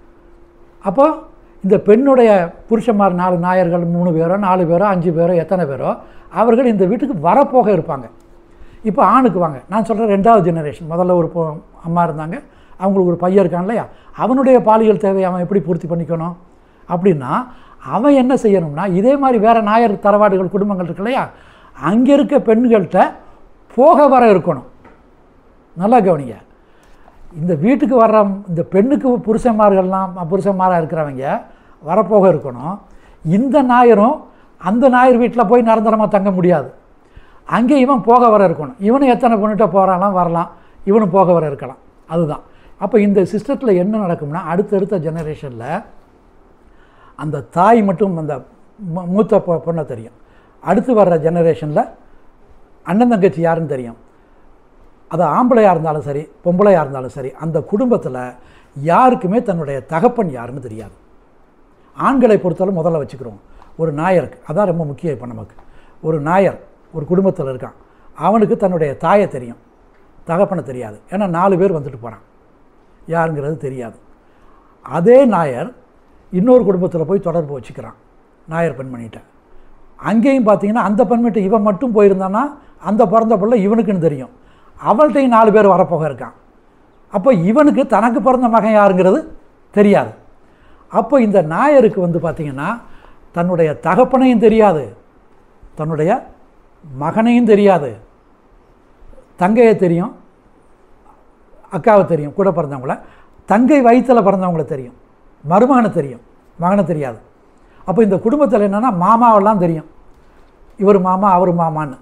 அப்போ இந்த பெண்ணுடைய புருஷன்மார் நாலு நாயர்கள் மூணு பேரோ நாலு பேரோ அஞ்சு பேரோ எத்தனை பேரோ அவர்கள் இந்த வீட்டுக்கு வரப்போக இருப்பாங்க இப்போ ஆணுக்கு வாங்க நான் சொல்கிறேன் ரெண்டாவது ஜெனரேஷன் முதல்ல ஒரு பொ- அம்மா இருந்தாங்க அவங்களுக்கு ஒரு பையன் இருக்கான் இல்லையா அவனுடைய பாலியல் தேவையை அவன் எப்படி பூர்த்தி பண்ணிக்கணும் அப்படின்னா அவன் என்ன செய்யணும்னா இதே மாதிரி வேறு நாயர் தரவாடுகள் குடும்பங்கள் இருக்கு இல்லையா அங்கே இருக்க பெண்கள்கிட்ட போக வர இருக்கணும் நல்லா கவனிங்க இந்த வீட்டுக்கு வர்ற இந்த பெண்ணுக்கு புருஷன்மார்கள்லாம் புருஷன்மாராக இருக்கிறவங்க வரப்போக இருக்கணும் இந்த நாயரும் அந்த நாயர் வீட்டில் போய் நிரந்தரமாக தங்க முடியாது அங்கே இவன் போக வர இருக்கணும் இவனும் எத்தனை பொண்ணுகிட்ட போகிறாலாம் வரலாம் இவனும் போக வர இருக்கலாம் அதுதான் அப்போ இந்த சிஸ்டத்தில் என்ன நடக்கும்னா அடுத்தடுத்த ஜெனரேஷனில் அந்த தாய் மட்டும் அந்த மூ- மூத்த பொ- பொண்ணை தெரியும் அடுத்து வர்ற ஜெனரேஷனில் அண்ணன் தங்கச்சி யாருன்னு தெரியும் அது ஆம்பளையாக இருந்தாலும் சரி பொம்பளையாக இருந்தாலும் சரி அந்த குடும்பத்தில் யாருக்குமே தன்னுடைய தகப்பன் யாருன்னு தெரியாது ஆண்களை பொறுத்தவரை முதல்ல வச்சுக்கிறோம் ஒரு நாயருக்கு அதான் ரொம்ப முக்கியம் இப்போ நமக்கு ஒரு நாயர் ஒரு குடும்பத்தில் இருக்கான் அவனுக்கு தன்னுடைய தாயை தெரியும் தகப்பனை தெரியாது ஏன்னா நாலு பேர் வந்துட்டு போகிறான் யாருங்கிறது தெரியாது அதே நாயர் இன்னொரு குடும்பத்தில் போய் தொடர்பு வச்சுக்கிறான் நாயர் பெண்மணிகிட்ட அங்கேயும் பார்த்தீங்கன்னா அந்த பெண்மணிட்ட இவன் மட்டும் போயிருந்தான்னா அந்த பிறந்த பிள்ளை இவனுக்குன்னு தெரியும் அவள்கிட்டையும் நாலு பேர் வரப்போக இருக்கான் அப்போ இவனுக்கு தனக்கு பிறந்த மகன் யாருங்கிறது தெரியாது அப்போ இந்த நாயருக்கு வந்து பார்த்திங்கன்னா தன்னுடைய தகப்பனையும் தெரியாது தன்னுடைய மகனையும் தெரியாது தங்கையை தெரியும் அக்காவை தெரியும் கூட பிறந்தவங்கள தங்கை வயிற்றில் பிறந்தவங்கள தெரியும் மருமகனை தெரியும் மகனை தெரியாது அப்போ இந்த குடும்பத்தில் என்னென்னா மாமாவெல்லாம் தெரியும் இவர் மாமா அவர் மாமான்னு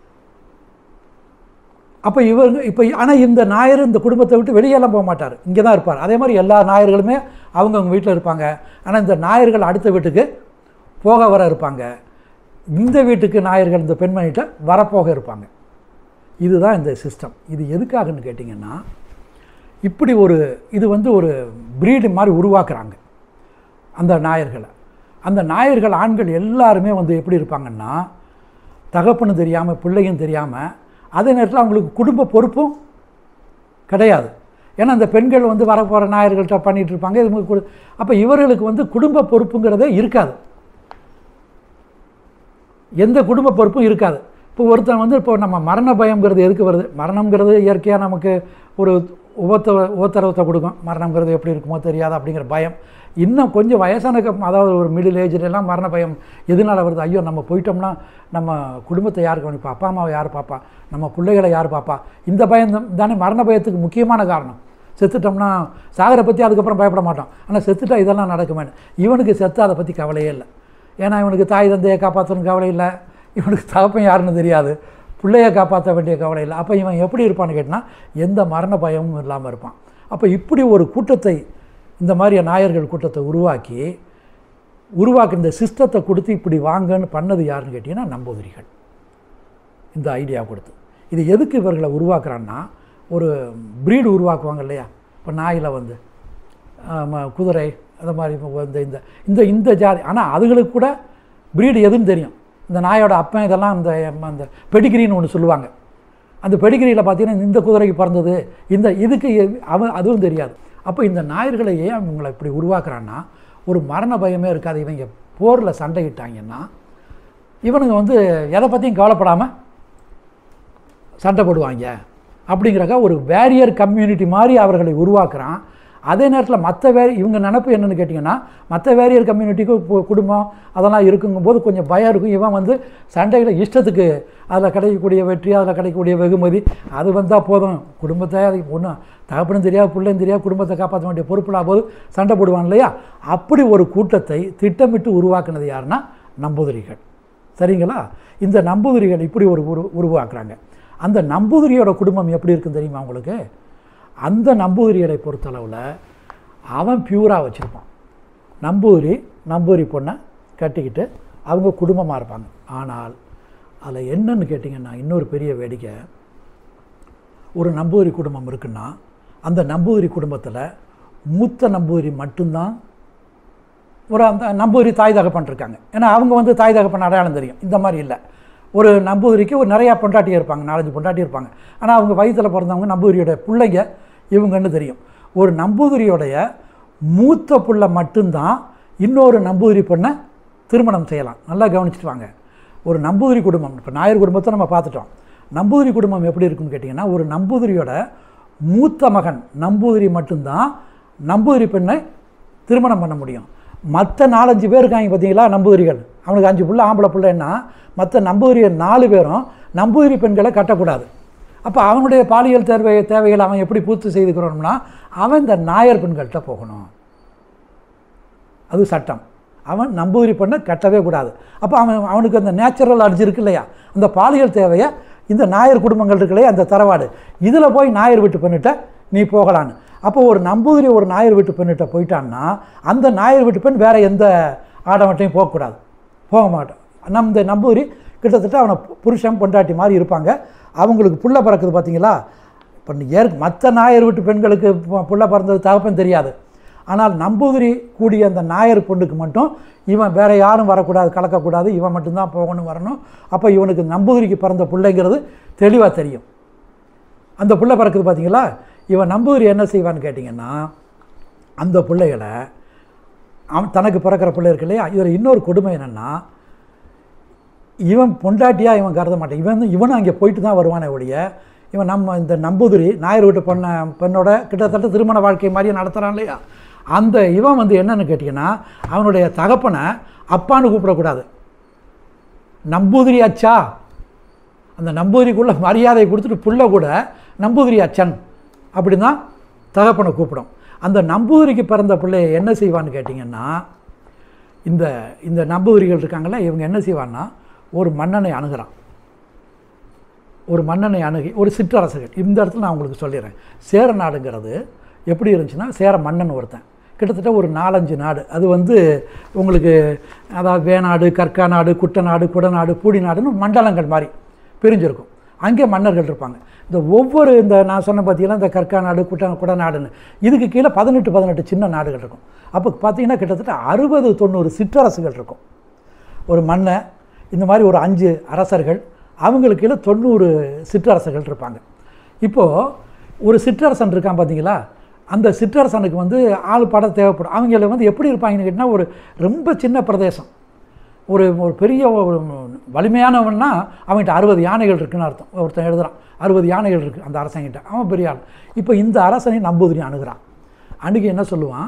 அப்போ இவங்க இப்போ ஆனால் இந்த நாயர் இந்த குடும்பத்தை விட்டு வெளியெல்லாம் போக மாட்டார் இங்கே தான் இருப்பார் அதே மாதிரி எல்லா நாயர்களுமே அவங்கவுங்க வீட்டில் இருப்பாங்க ஆனால் இந்த நாயர்கள் அடுத்த வீட்டுக்கு போக வர இருப்பாங்க இந்த வீட்டுக்கு நாயர்கள் இந்த பெண்மணிகிட்ட வரப்போக இருப்பாங்க இதுதான் இந்த சிஸ்டம் இது எதுக்காகன்னு கேட்டிங்கன்னா இப்படி ஒரு இது வந்து ஒரு ப்ரீடு மாதிரி உருவாக்குறாங்க அந்த நாயர்களை அந்த நாயர்கள் ஆண்கள் எல்லாருமே வந்து எப்படி இருப்பாங்கன்னா தகப்பனு தெரியாமல் பிள்ளையும் தெரியாமல் அதே நேரத்தில் அவங்களுக்கு குடும்ப பொறுப்பும் கிடையாது ஏன்னா அந்த பெண்கள் வந்து வரப்போகிற நாயர்கள்ட்ட பண்ணிகிட்டு இருப்பாங்க இது அப்போ இவர்களுக்கு வந்து குடும்ப பொறுப்புங்கிறதே இருக்காது எந்த குடும்ப பொறுப்பும் இருக்காது இப்போ ஒருத்தன் வந்து இப்போ நம்ம மரண பயம்ங்கிறது எதுக்கு வருது மரணம்ங்கிறது இயற்கையாக நமக்கு ஒரு உபத்த உபத்திரவத்தை கொடுக்கும் மரணம்ங்கிறது எப்படி இருக்குமோ தெரியாது அப்படிங்கிற பயம் இன்னும் கொஞ்சம் வயசான க- அதாவது ஒரு மிடில் ஏஜ்லலாம் மரண பயம் எதனால் வருது ஐயோ நம்ம போயிட்டோம்னா நம்ம குடும்பத்தை யார் கவனிப்பா அப்பா அம்மாவை யார் பார்ப்பா நம்ம பிள்ளைகளை யார் பார்ப்பா இந்த பயம் தான் தானே மரண பயத்துக்கு முக்கியமான காரணம் செத்துட்டோம்னா சாகரை பற்றி அதுக்கப்புறம் பயப்பட மாட்டோம் ஆனால் செத்துட்டா இதெல்லாம் நடக்குமே இவனுக்கு செத்து அதை பற்றி கவலையே இல்லை ஏன்னா இவனுக்கு தாய் தந்தையை காப்பாற்றணும் கவலை இல்லை இவனுக்கு தகப்பன் யாருன்னு தெரியாது பிள்ளைய காப்பாற்ற வேண்டிய கவலை இல்லை அப்போ இவன் எப்படி இருப்பான்னு கேட்டால் எந்த மரண பயமும் இல்லாமல் இருப்பான் அப்போ இப்படி ஒரு கூட்டத்தை இந்த மாதிரி நாயர்கள் கூட்டத்தை உருவாக்கி உருவாக்கி இந்த சிஸ்டத்தை கொடுத்து இப்படி வாங்கன்னு பண்ணது யாருன்னு கேட்டிங்கன்னா நம்பூதிரிகள் இந்த ஐடியா கொடுத்து இது எதுக்கு இவர்களை உருவாக்குறான்னா ஒரு ப்ரீடு உருவாக்குவாங்க இல்லையா இப்போ நாயில் வந்து ஆமா, குதிரை அந்த மாதிரி இப்போ இந்த இந்த இந்த இந்த ஜாதி ஆனால் அதுகளுக்கு கூட ப்ரீடு எதுன்னு தெரியும் இந்த நாயோட அப்பன் இதெல்லாம் இந்த அந்த பெடிகிரின்னு ஒன்று சொல்லுவாங்க அந்த பெடிகிரியில் பார்த்தீங்கன்னா இந்த குதிரைக்கு பிறந்தது இந்த இதுக்கு எ- அவன் அதுவும் தெரியாது அப்போ இந்த நாயர்களை ஏன் இவங்களை இப்படி உருவாக்குறான்னா ஒரு மரண பயமே இருக்காது இவங்க போரில் சண்டையிட்டாங்கன்னா இவனுங்க வந்து எதை பற்றியும் கவலைப்படாமல் சண்டை போடுவாங்க அப்படிங்கிறக்க ஒரு வேரியர் கம்யூனிட்டி மாதிரி அவர்களை உருவாக்குறான் அதே நேரத்தில் மற்ற வே இவங்க நினப்பு என்னன்னு கேட்டிங்கன்னா மற்ற வேரியர் கம்யூனிட்டிக்கு கு- குடும்பம் அதெல்லாம் இருக்குங்கும்போது கொஞ்சம் பயம் இருக்கும் இவன் வந்து சண்டைகளை இஷ்டத்துக்கு அதில் கிடைக்கக்கூடிய வெற்றி அதில் கிடைக்கக்கூடிய வெகுமதி அது வந்தால் போதும் குடும்பத்தை அது ஒன்றும் தகப்பனும் தெரியாது பிள்ளையும் தெரியாது குடும்பத்தை காப்பாற்ற வேண்டிய பொறுப்பில்லாத போது சண்டை போடுவான் இல்லையா அப்படி ஒரு கூட்டத்தை திட்டமிட்டு உருவாக்குனது யாருன்னா நம்பூதிரிகள் சரிங்களா இந்த நம்பூதிரிகள் இப்படி ஒரு உரு உருவாக்குறாங்க அந்த நம்பூதிரியோட குடும்பம் எப்படி இருக்குன்னு தெரியுமா உங்களுக்கு அந்த நம்பூதிரிகளை பொறுத்தளவில் அவன் பியூராக வச்சுருப்பான் நம்பூதிரி நம்பூதிரி பொண்ணை கட்டிக்கிட்டு அவங்க குடும்பமாக இருப்பாங்க ஆனால் அதில் என்னன்னு கேட்டிங்கன்னா இன்னொரு பெரிய வேடிக்கை ஒரு நம்பூதிரி குடும்பம் இருக்குன்னா அந்த நம்பூதிரி குடும்பத்தில் மூத்த நம்பூதிரி மட்டும்தான் ஒரு அந்த நம்பூதிரி தாய் தகப்பன் இருக்காங்க ஏன்னா அவங்க வந்து தாய் தகப்பன் அடையாளம் தெரியும் இந்த மாதிரி இல்லை ஒரு நம்பூதிரிக்கு ஒரு நிறையா பொண்டாட்டி இருப்பாங்க நாலஞ்சு பொண்டாட்டி இருப்பாங்க ஆனால் அவங்க வயிற்றில் பிறந்தவங்க நம்பூதிரியோட பிள்ளைங்க இவங்கன்னு தெரியும் ஒரு நம்பூதிரியோடைய மூத்த புள்ள மட்டும்தான் இன்னொரு நம்பூதிரி பொண்ணை திருமணம் செய்யலாம் நல்லா கவனிச்சிட்டு வாங்க ஒரு நம்பூதிரி குடும்பம் இப்போ நாயர் குடும்பத்தை நம்ம பார்த்துட்டோம் நம்பூதிரி குடும்பம் எப்படி இருக்குன்னு கேட்டிங்கன்னா ஒரு நம்பூதிரியோட மூத்த மகன் நம்பூதிரி மட்டும்தான் நம்பூதிரி பெண்ணை திருமணம் பண்ண முடியும் மற்ற நாலஞ்சு பேர் இருக்காங்க பார்த்தீங்களா நம்பூதிரிகள் அவனுக்கு அஞ்சு புள்ள ஆம்பளை பிள்ளைன்னா மற்ற நம்பூதிரியர் நாலு பேரும் நம்பூதிரி பெண்களை கட்டக்கூடாது அப்போ அவனுடைய பாலியல் தேவை தேவைகளை அவன் எப்படி பூர்த்தி செய்துக்கிறோம்னா அவன் இந்த நாயர் பெண்கள்கிட்ட போகணும் அது சட்டம் அவன் நம்பூதிரி பெண்ணை கட்டவே கூடாது அப்போ அவன் அவனுக்கு அந்த நேச்சுரல் அர்ஜி இருக்கு இல்லையா அந்த பாலியல் தேவையை இந்த நாயர் குடும்பங்கள் இருக்கு இல்லையா அந்த தரவாடு இதில் போய் நாயர் வீட்டு பெண்ணிட்ட நீ போகலான்னு அப்போ ஒரு நம்பூதிரி ஒரு நாயர் வீட்டு பெண்ணிட்ட போயிட்டான்னா அந்த நாயர் வீட்டு பெண் வேறு எந்த ஆடவட்டையும் போகக்கூடாது போக மாட்டோம் நம்ம இந்த நம்பூதிரி கிட்டத்தட்ட அவனை பு- புருஷன் பொண்டாட்டி மாதிரி இருப்பாங்க அவங்களுக்கு புள்ள பிறக்குது பார்த்தீங்களா இப்போ ஏற் மற்ற நாயர் வீட்டு பெண்களுக்கு பு- புள்ள பிறந்தது தகப்பன் தெரியாது ஆனால் நம்பூதிரி கூடிய அந்த நாயர் பொண்ணுக்கு மட்டும் இவன் வேற யாரும் வரக்கூடாது கலக்கக்கூடாது இவன் மட்டும்தான் போகணும் வரணும் அப்போ இவனுக்கு நம்பூதிரிக்கு பிறந்த பிள்ளைங்கிறது தெளிவாக தெரியும் அந்த புள்ள பிறக்குது பார்த்தீங்களா இவன் நம்பூதிரி என்ன செய்வான்னு கேட்டிங்கன்னா அந்த பிள்ளைகளை அவன் தனக்கு பிறக்கிற பிள்ளை இருக்கு இல்லையா இதில் இன்னொரு கொடுமை என்னென்னா இவன் பொண்டாட்டியாக இவன் கருத மாட்டான் இவன் வந்து இவனும் அங்கே போயிட்டு தான் வருவானே ஒழிய இவன் நம்ம இந்த நம்பூதிரி நாயர் வீட்டு பொண்ணை பெண்ணோட கிட்டத்தட்ட திருமண வாழ்க்கை மாதிரியே நடத்துகிறான் இல்லையா அந்த இவன் வந்து என்னன்னு கேட்டிங்கன்னா அவனுடைய தகப்பனை அப்பான்னு கூப்பிடக்கூடாது நம்பூதிரி அச்சா அந்த நம்பூதிரிக்குள்ள மரியாதை கொடுத்துட்டு புள்ள கூட நம்பூதிரி அச்சன் அப்படின்னு தான் தகப்பனை கூப்பிடும் அந்த நம்பூதிரிக்கு பிறந்த பிள்ளைய என்ன செய்வான்னு கேட்டிங்கன்னா இந்த இந்த நம்பூதிரிகள் இருக்காங்கல்ல இவங்க என்ன செய்வான்னா ஒரு மன்னனை அணுகிறான் ஒரு மன்னனை அணுகி ஒரு சிற்றரசர்கள் இந்த இடத்துல நான் உங்களுக்கு சொல்லிடுறேன் சேர நாடுங்கிறது எப்படி இருந்துச்சுன்னா சேர மன்னன் ஒருத்தன் கிட்டத்தட்ட ஒரு நாலஞ்சு நாடு அது வந்து உங்களுக்கு அதாவது வேநாடு கற்காநாடு குட்டநாடு குடநாடு பூடி நாடுன்னு மண்டலங்கள் மாதிரி பிரிஞ்சிருக்கும் அங்கே மன்னர்கள் இருப்பாங்க இந்த ஒவ்வொரு இந்த நான் சொன்ன பார்த்தீங்கன்னா இந்த கற்காநாடு குட்ட குடநாடுன்னு இதுக்கு கீழே பதினெட்டு பதினெட்டு சின்ன நாடுகள் இருக்கும் அப்போ பார்த்தீங்கன்னா கிட்டத்தட்ட அறுபது தொண்ணூறு சிற்றரசுகள் இருக்கும் ஒரு மன்னை இந்த மாதிரி ஒரு அஞ்சு அரசர்கள் அவங்களுக்கு கீழே தொண்ணூறு சிற்றரசர்கள் இருப்பாங்க இப்போது ஒரு சிற்றரசன் இருக்கான் பார்த்தீங்களா அந்த சிற்றரசனுக்கு வந்து ஆள் பட தேவைப்படும் அவங்கள வந்து எப்படி இருப்பாங்கன்னு கேட்டிங்கன்னா ஒரு ரொம்ப சின்ன பிரதேசம் ஒரு ஒரு பெரிய ஒரு வலிமையானவன்னா அவன்கிட்ட அறுபது யானைகள் இருக்குன்னு அர்த்தம் ஒருத்தன் எழுதுறான் அறுபது யானைகள் இருக்குது அந்த அரசங்கிட்ட அவன் பெரிய ஆள் இப்போ இந்த அரசனை நம்பூதிரி அணுகிறான் அணுகி என்ன சொல்லுவான்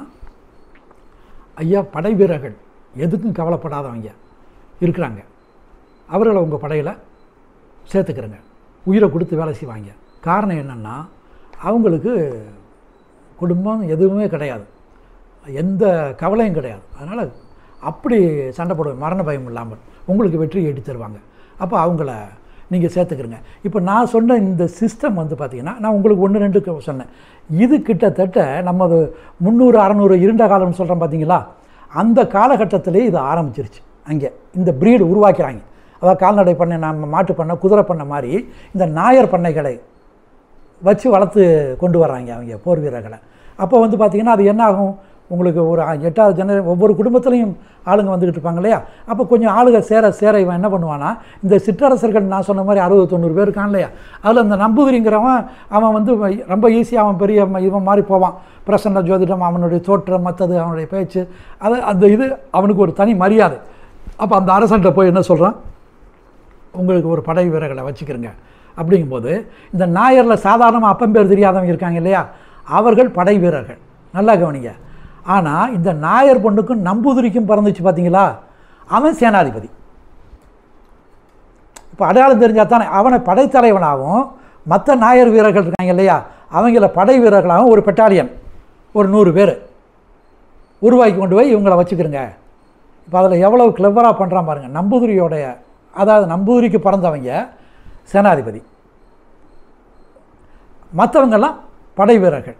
ஐயா படை வீரர்கள் எதுக்கும் கவலைப்படாதவங்க இருக்கிறாங்க அவர்களை உங்கள் படையில் சேர்த்துக்கிறங்க உயிரை கொடுத்து வேலை செய்வாங்க காரணம் என்னென்னா அவங்களுக்கு குடும்பம் எதுவுமே கிடையாது எந்த கவலையும் கிடையாது அதனால் அப்படி சண்டை போடுவேன் மரண பயம் இல்லாமல் உங்களுக்கு வெற்றி ஈட்டி தருவாங்க அப்போ அவங்கள நீங்கள் சேர்த்துக்கிறங்க இப்போ நான் சொன்ன இந்த சிஸ்டம் வந்து பார்த்திங்கன்னா நான் உங்களுக்கு ஒன்று ரெண்டு க- சொன்னேன் இது கிட்டத்தட்ட நமது முந்நூறு அறநூறு இருண்ட காலம்னு சொல்கிறோம் பார்த்தீங்களா அந்த காலகட்டத்திலே இது ஆரம்பிச்சிருச்சு அங்கே இந்த ப்ரீடு உருவாக்கிறாங்க அதாவது கால்நடை பண்ணை நம்ம மாட்டு பண்ணை குதிரை பண்ணை மாதிரி இந்த நாயர் பண்ணைகளை வச்சு வளர்த்து கொண்டு வர்றாங்க அவங்க போர் வீரர்களை அப்போ வந்து பார்த்திங்கன்னா அது என்ன ஆகும் உங்களுக்கு ஒரு அ- எட்டாவது ஜன ஒவ்வொரு குடும்பத்துலேயும் ஆளுங்க வந்துக்கிட்டு இருப்பாங்க இல்லையா அப்போ கொஞ்சம் ஆளுங்க சேர சேர இவன் என்ன பண்ணுவானா இந்த சிற்றரசர்கள் நான் சொன்ன மாதிரி அறுபது தொண்ணூறு பேர் இருக்கான் இல்லையா அதில் அந்த நம்புதிரிங்கிறவன் அவன் வந்து ரொம்ப ஈஸியாக அவன் பெரிய ம- இவன் மாதிரி போவான் பிரசன்ன ஜோதிடம் அவனுடைய தோற்றம் மற்றது அவனுடைய பேச்சு அது அந்த இது அவனுக்கு ஒரு தனி மரியாதை அப்போ அந்த அரசன்கிட்ட போய் என்ன சொல்கிறான் உங்களுக்கு ஒரு படை வீரர்களை வச்சுக்கிறங்க அப்படிங்கும்போது இந்த நாயரில் சாதாரணமாக அப்பம்பேர் தெரியாதவங்க இருக்காங்க இல்லையா அவர்கள் படை வீரர்கள் நல்லா கவனிங்க ஆனால் இந்த நாயர் பொண்ணுக்கும் நம்பூதிரிக்கும் பிறந்துச்சு பார்த்தீங்களா அவன் சேனாதிபதி இப்போ அடையாளம் தெரிஞ்சால் தானே அவனை படைத்தலைவனாகவும் மற்ற நாயர் வீரர்கள் இருக்காங்க இல்லையா அவங்கள படை வீரர்களாகவும் ஒரு பெட்டாலியன் ஒரு நூறு பேர் உருவாக்கி கொண்டு போய் இவங்களை வச்சுக்கிறங்க இப்போ அதில் எவ்வளவு கிளவராக பண்ணுறான் பாருங்கள் நம்பூதிரியோடைய அதாவது நம்பூதிரிக்கு பிறந்தவங்க சேனாதிபதி மற்றவங்கெல்லாம் படை வீரர்கள்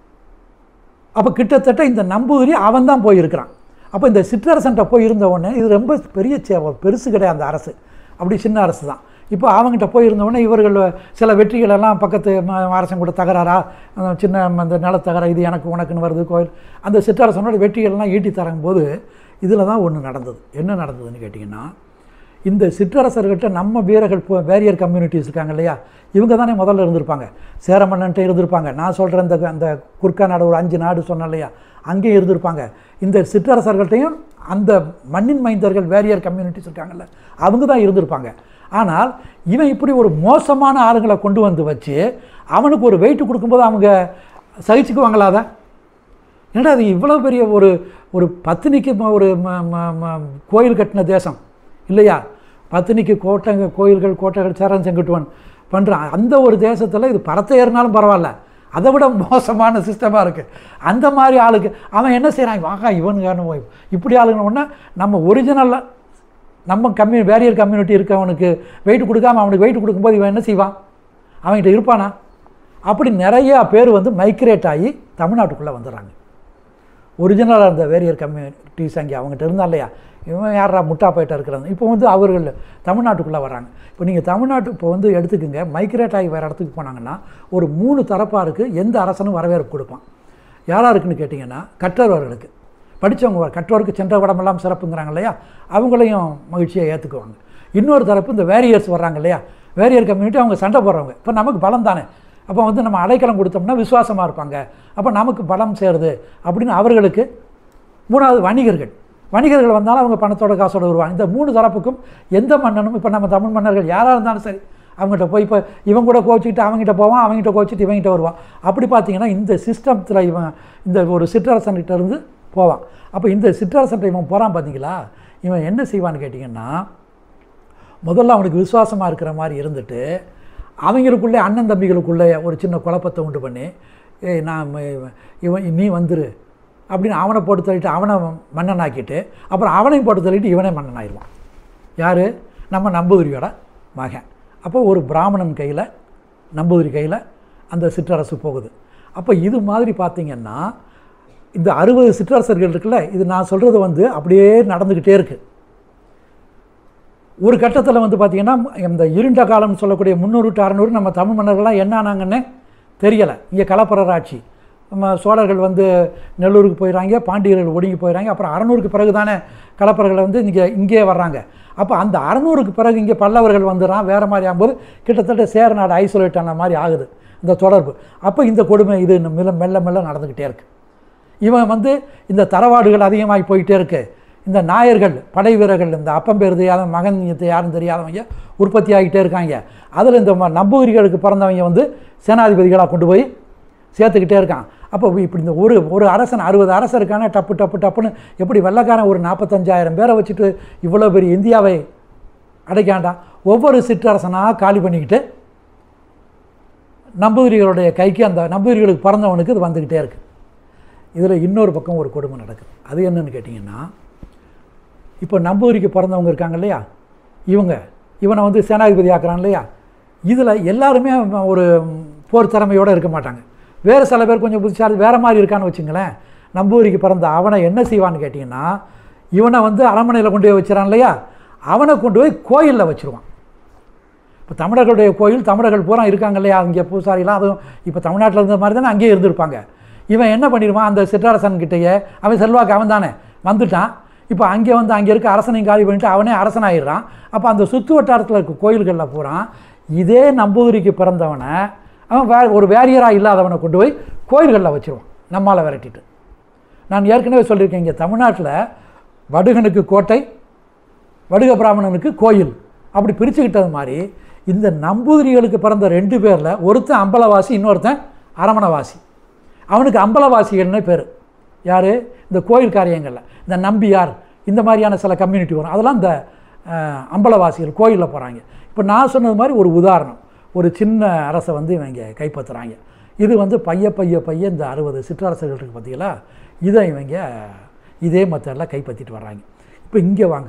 அப்போ கிட்டத்தட்ட இந்த நம்பூதிரி அவன் தான் போயிருக்கிறான் அப்போ இந்த சிற்றரசன்ட்ட போய் இருந்த உடனே இது ரொம்ப பெரிய சே- பெருசு கிடையாது அந்த அரசு அப்படி சின்ன அரசு தான் இப்போ அவங்ககிட்ட போயிருந்த உடனே இவர்கள் சில வெற்றிகள் எல்லாம் பக்கத்து ம- அரசன் கூட தகராறா அந்த சின்ன அந்த நிலத்தகரா இது எனக்கு உனக்குன்னு வருது கோயில் அந்த சிற்றரசனோட வெற்றிகள்லாம் ஈட்டி தரும்போது இதில் தான் ஒன்று நடந்தது என்ன நடந்ததுன்னு கேட்டிங்கன்னா இந்த சிற்றரசர்கிட்ட நம்ம வீரர்கள் இப்போ வேரியர் கம்யூனிட்டிஸ் இருக்காங்க இல்லையா இவங்க தானே முதல்ல இருந்திருப்பாங்க சேரமன்னன்ட்ட இருந்திருப்பாங்க நான் சொல்கிற இந்த அந்த குர்க்கா நாடு ஒரு அஞ்சு நாடு சொன்னேன் இல்லையா அங்கேயும் இருந்திருப்பாங்க இந்த சிற்றரசர்கள்ட்டையும் அந்த மண்ணின் மைந்தர்கள் வேரியர் கம்யூனிட்டிஸ் இருக்காங்கல்ல அவங்க தான் இருந்திருப்பாங்க ஆனால் இவன் இப்படி ஒரு மோசமான ஆளுங்களை கொண்டு வந்து வச்சு அவனுக்கு ஒரு வெயிட் கொடுக்கும்போது அவங்க சகிச்சுக்குவாங்களா அதை என்னடா அது இவ்வளோ பெரிய ஒரு ஒரு பத்தினிக்கு ம- ஒரு ம- ம- ம- கோயில் கட்டின தேசம் இல்லையா பத்தினிக்கு கோட்டைங்க கோயில்கள் கோட்டைகள் சேரன் செங்குட்டுவன் பண்ணுறான் அந்த ஒரு தேசத்தில் இது பரத்தை ஏறினாலும் பரவாயில்ல அதை விட மோசமான சிஸ்டமாக இருக்குது அந்த மாதிரி ஆளுக்கு அவன் என்ன செய்கிறான் வாங்க இவனுக்கு இப்படி ஆளுங்க ஒன்றா நம்ம ஒரிஜினலாக நம்ம கம்யூ வேரியர் கம்யூனிட்டி இருக்கவனுக்கு வெயிட் கொடுக்காம அவனுக்கு வெயிட் கொடுக்கும்போது இவன் என்ன செய்வான் அவன்கிட்ட இருப்பானா அப்படி நிறையா பேர் வந்து மைக்ரேட் ஆகி தமிழ்நாட்டுக்குள்ளே வந்துடுறாங்க ஒரிஜினலாக இருந்த வேரியர் கம்யூனிட்டிஸ் அங்கே அவங்ககிட்ட இருந்தா இல்லையா இவன் யாரா முட்டா போயிட்டா இருக்கிறாங்க இப்போ வந்து அவர்கள் தமிழ்நாட்டுக்குள்ளே வராங்க இப்போ நீங்கள் தமிழ்நாட்டு இப்போ வந்து எடுத்துக்கோங்க மைக்ரேட் ஆகி வேறு இடத்துக்கு போனாங்கன்னா ஒரு மூணு தரப்பாருக்கு எந்த அரசனும் வரவேற்பு கொடுப்பான் யாரா இருக்குன்னு கேட்டிங்கன்னா கற்றவர்களுக்கு படித்தவங்க வர- கற்றோருக்கு சென்ற விடமெல்லாம் சிறப்புங்கிறாங்க இல்லையா அவங்களையும் மகிழ்ச்சியை ஏற்றுக்குவாங்க இன்னொரு தரப்பு இந்த வேரியர்ஸ் வர்றாங்க இல்லையா வேரியர் கம்யூனிட்டி அவங்க சண்டை போடுறவங்க இப்போ நமக்கு பலம் தானே அப்போ வந்து நம்ம அடைக்கலம் கொடுத்தோம்னா விசுவாசமாக இருப்பாங்க அப்போ நமக்கு பலம் சேருது அப்படின்னு அவர்களுக்கு மூணாவது வணிகர்கள் வணிகர்கள் வந்தாலும் அவங்க பணத்தோட காசோட வருவாங்க இந்த மூணு தரப்புக்கும் எந்த மன்னனும் இப்போ நம்ம தமிழ் மன்னர்கள் யாராக இருந்தாலும் சரி அவங்ககிட்ட போய் இப்போ இவன் கூட கோச்சிக்கிட்டு அவங்ககிட்ட போவான் அவங்ககிட்ட கோச்சிட்டு இவங்ககிட்ட வருவான் அப்படி பார்த்தீங்கன்னா இந்த சிஸ்டத்தில் இவன் இந்த ஒரு சிற்றரசன்கிட்ட இருந்து போவான் அப்போ இந்த சிற்றரசன்கிட்ட இவன் போகிறான் பார்த்தீங்களா இவன் என்ன செய்வான்னு கேட்டிங்கன்னா முதல்ல அவனுக்கு விசுவாசமாக இருக்கிற மாதிரி இருந்துட்டு அவங்களுக்குள்ளே அண்ணன் தம்பிகளுக்குள்ளே ஒரு சின்ன குழப்பத்தை உண்டு பண்ணி ஏய் நான் இவன் இவன் நீ வந்துரு அப்படின்னு அவனை போட்டு தள்ளிட்டு அவனை மன்னன் ஆக்கிட்டு அப்புறம் அவனையும் போட்டு தள்ளிட்டு இவனே மன்னன் ஆயிடுவான் யார் நம்ம நம்பூதிரியோட மகன் அப்போ ஒரு பிராமணன் கையில் நம்பூதிரி கையில் அந்த சிற்றரசு போகுது அப்போ இது மாதிரி பார்த்திங்கன்னா இந்த அறுபது சிற்றரசர்கள் இருக்குல்ல இது நான் சொல்கிறது வந்து அப்படியே நடந்துக்கிட்டே இருக்குது ஒரு கட்டத்தில் வந்து பார்த்திங்கன்னா இந்த இருண்ட காலம்னு சொல்லக்கூடிய முந்நூறு டு அறநூறு நம்ம தமிழ் மன்னர்கள்லாம் என்ன ஆனாங்கன்னு தெரியலை இங்கே கலப்பரர் ஆட்சி நம்ம சோழர்கள் வந்து நெல்லூருக்கு போயிடறாங்க பாண்டியர்கள் ஒடுங்கி போயிடறாங்க அப்புறம் அறநூறுக்கு பிறகு தானே கலப்பரர்கள் வந்து இங்கே இங்கே வர்றாங்க அப்போ அந்த அறநூறுக்கு பிறகு இங்கே பல்லவர்கள் வந்துடுறான் வேறு மாதிரி ஆகும்போது கிட்டத்தட்ட சேர நாடு ஐசோலேட் ஆன மாதிரி ஆகுது இந்த தொடர்பு அப்போ இந்த கொடுமை இது இன்னும் மெல்ல மெல்ல மெல்ல நடந்துக்கிட்டே இருக்குது இவன் வந்து இந்த தரவாடுகள் அதிகமாகி போயிட்டே இருக்கு இந்த நாயர்கள் படை வீரர்கள் இந்த அப்பம் பேர் தெரியாத மகன் யாரும் தெரியாதவங்க உற்பத்தி ஆகிட்டே இருக்காங்க அதில் இந்த ம- நம்பூதிரிகளுக்கு பிறந்தவங்க வந்து சேனாதிபதிகளாக கொண்டு போய் சேர்த்துக்கிட்டே இருக்கான் அப்போ இப்படி இந்த ஒரு ஒரு அரசன் அறுபது அரசன் இருக்கானே டப்பு டப்பு டப்புன்னு எப்படி வெள்ளைக்காரன் ஒரு நாற்பத்தஞ்சாயிரம் பேரை வச்சுட்டு இவ்வளோ பெரிய இந்தியாவை அடைக்காண்டான் ஒவ்வொரு சிற்றரசனாக காலி பண்ணிக்கிட்டு நம்பூதிரிகளுடைய கைக்கு அந்த நம்பூதிரிகளுக்கு பிறந்தவனுக்கு இது வந்துக்கிட்டே இருக்குது இதில் இன்னொரு பக்கம் ஒரு கொடுமை நடக்குது அது என்னன்னு கேட்டிங்கன்னா இப்போ நம்பூதிரிக்கு பிறந்தவங்க இருக்காங்க இல்லையா இவங்க இவனை வந்து சேனாதிபதி ஆக்குறான் இல்லையா இதில் எல்லாருமே ஒரு போர் திறமையோடு இருக்க மாட்டாங்க வேறு சில பேர் கொஞ்சம் புதுசாக வேறு மாதிரி இருக்கான்னு வச்சுங்களேன் நம்பூதிரிக்கு பிறந்த அவனை என்ன செய்வான்னு கேட்டிங்கன்னா இவனை வந்து அரண்மனையில் கொண்டு போய் வச்சிடறான் இல்லையா அவனை கொண்டு போய் கோயிலில் வச்சுருவான் இப்போ தமிழர்களுடைய கோயில் தமிழர்கள் பூரா இருக்காங்க இல்லையா இங்கே பூசாரிலாம் அதுவும் இப்போ தமிழ்நாட்டில் இருந்த மாதிரி தானே அங்கேயே இருந்திருப்பாங்க இவன் என்ன பண்ணிடுவான் அந்த சிற்றரசன் கிட்டேயே அவன் செல்வாக்கு அவன் தானே வந்துட்டான் இப்போ அங்கே வந்து அங்கே இருக்க அரசனையும் காலி பண்ணிட்டு அவனே அரசனாயிடுறான் அப்போ அந்த சுற்று வட்டாரத்தில் இருக்க கோயில்களில் பூரா இதே நம்பூதிரிக்கு பிறந்தவனை அவன் வே ஒரு வேரியராக இல்லாதவனை கொண்டு போய் கோயில்களில் வச்சிருவான் நம்மால் விரட்டிட்டு நான் ஏற்கனவே சொல்லியிருக்கேன் இங்கே தமிழ்நாட்டில் வடுகனுக்கு கோட்டை வடுக பிராமணனுக்கு கோயில் அப்படி பிரிச்சுக்கிட்டது மாதிரி இந்த நம்பூதிரிகளுக்கு பிறந்த ரெண்டு பேரில் ஒருத்தன் அம்பலவாசி இன்னொருத்தன் அரமணவாசி அவனுக்கு அம்பலவாசிகள்னு பேர் யார் இந்த கோயில் காரியங்களில் இந்த நம்பியார் இந்த மாதிரியான சில கம்யூனிட்டி வரும் அதெல்லாம் இந்த அஹ், அம்பலவாசிகள் கோயிலில் போகிறாங்க இப்போ நான் சொன்னது மாதிரி ஒரு உதாரணம் ஒரு சின்ன அரசை வந்து இவங்க கைப்பற்றுறாங்க இது வந்து பைய பைய பைய இந்த அறுபது சிற்றரசர்கள் இருக்கு பார்த்தீங்களா இதை இவங்க இதே மெத்தடில் கைப்பற்றிட்டு வர்றாங்க இப்போ இங்கே வாங்க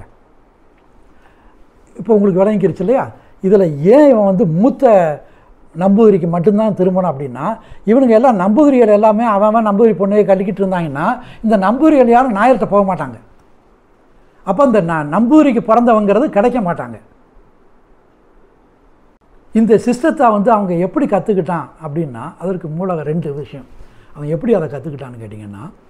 இப்போ உங்களுக்கு விளங்கிருச்சு இல்லையா இதில் ஏன் இவன் வந்து மூத்த நம்பூதிரிக்கு மட்டும்தான் திருமணம் அப்படின்னா இவனுங்க எல்லாம் நம்பூதிரிகள் எல்லாமே அவன் அவன் நம்பூதிரி பொண்ணையை கட்டிக்கிட்டு இருந்தாங்கன்னா இந்த நம்பூதிரிகள் யாரும் நாயர்கிட்ட போக மாட்டாங்க அப்போ இந்த ந நம்பூதிரிக்கு பிறந்தவங்கிறது கிடைக்க மாட்டாங்க இந்த சிஸ்டத்தை வந்து அவங்க எப்படி கற்றுக்கிட்டான் அப்படின்னா அதற்கு மூல ரெண்டு விஷயம் அவன் எப்படி அதை கற்றுக்கிட்டான்னு கேட்டிங்கன்னா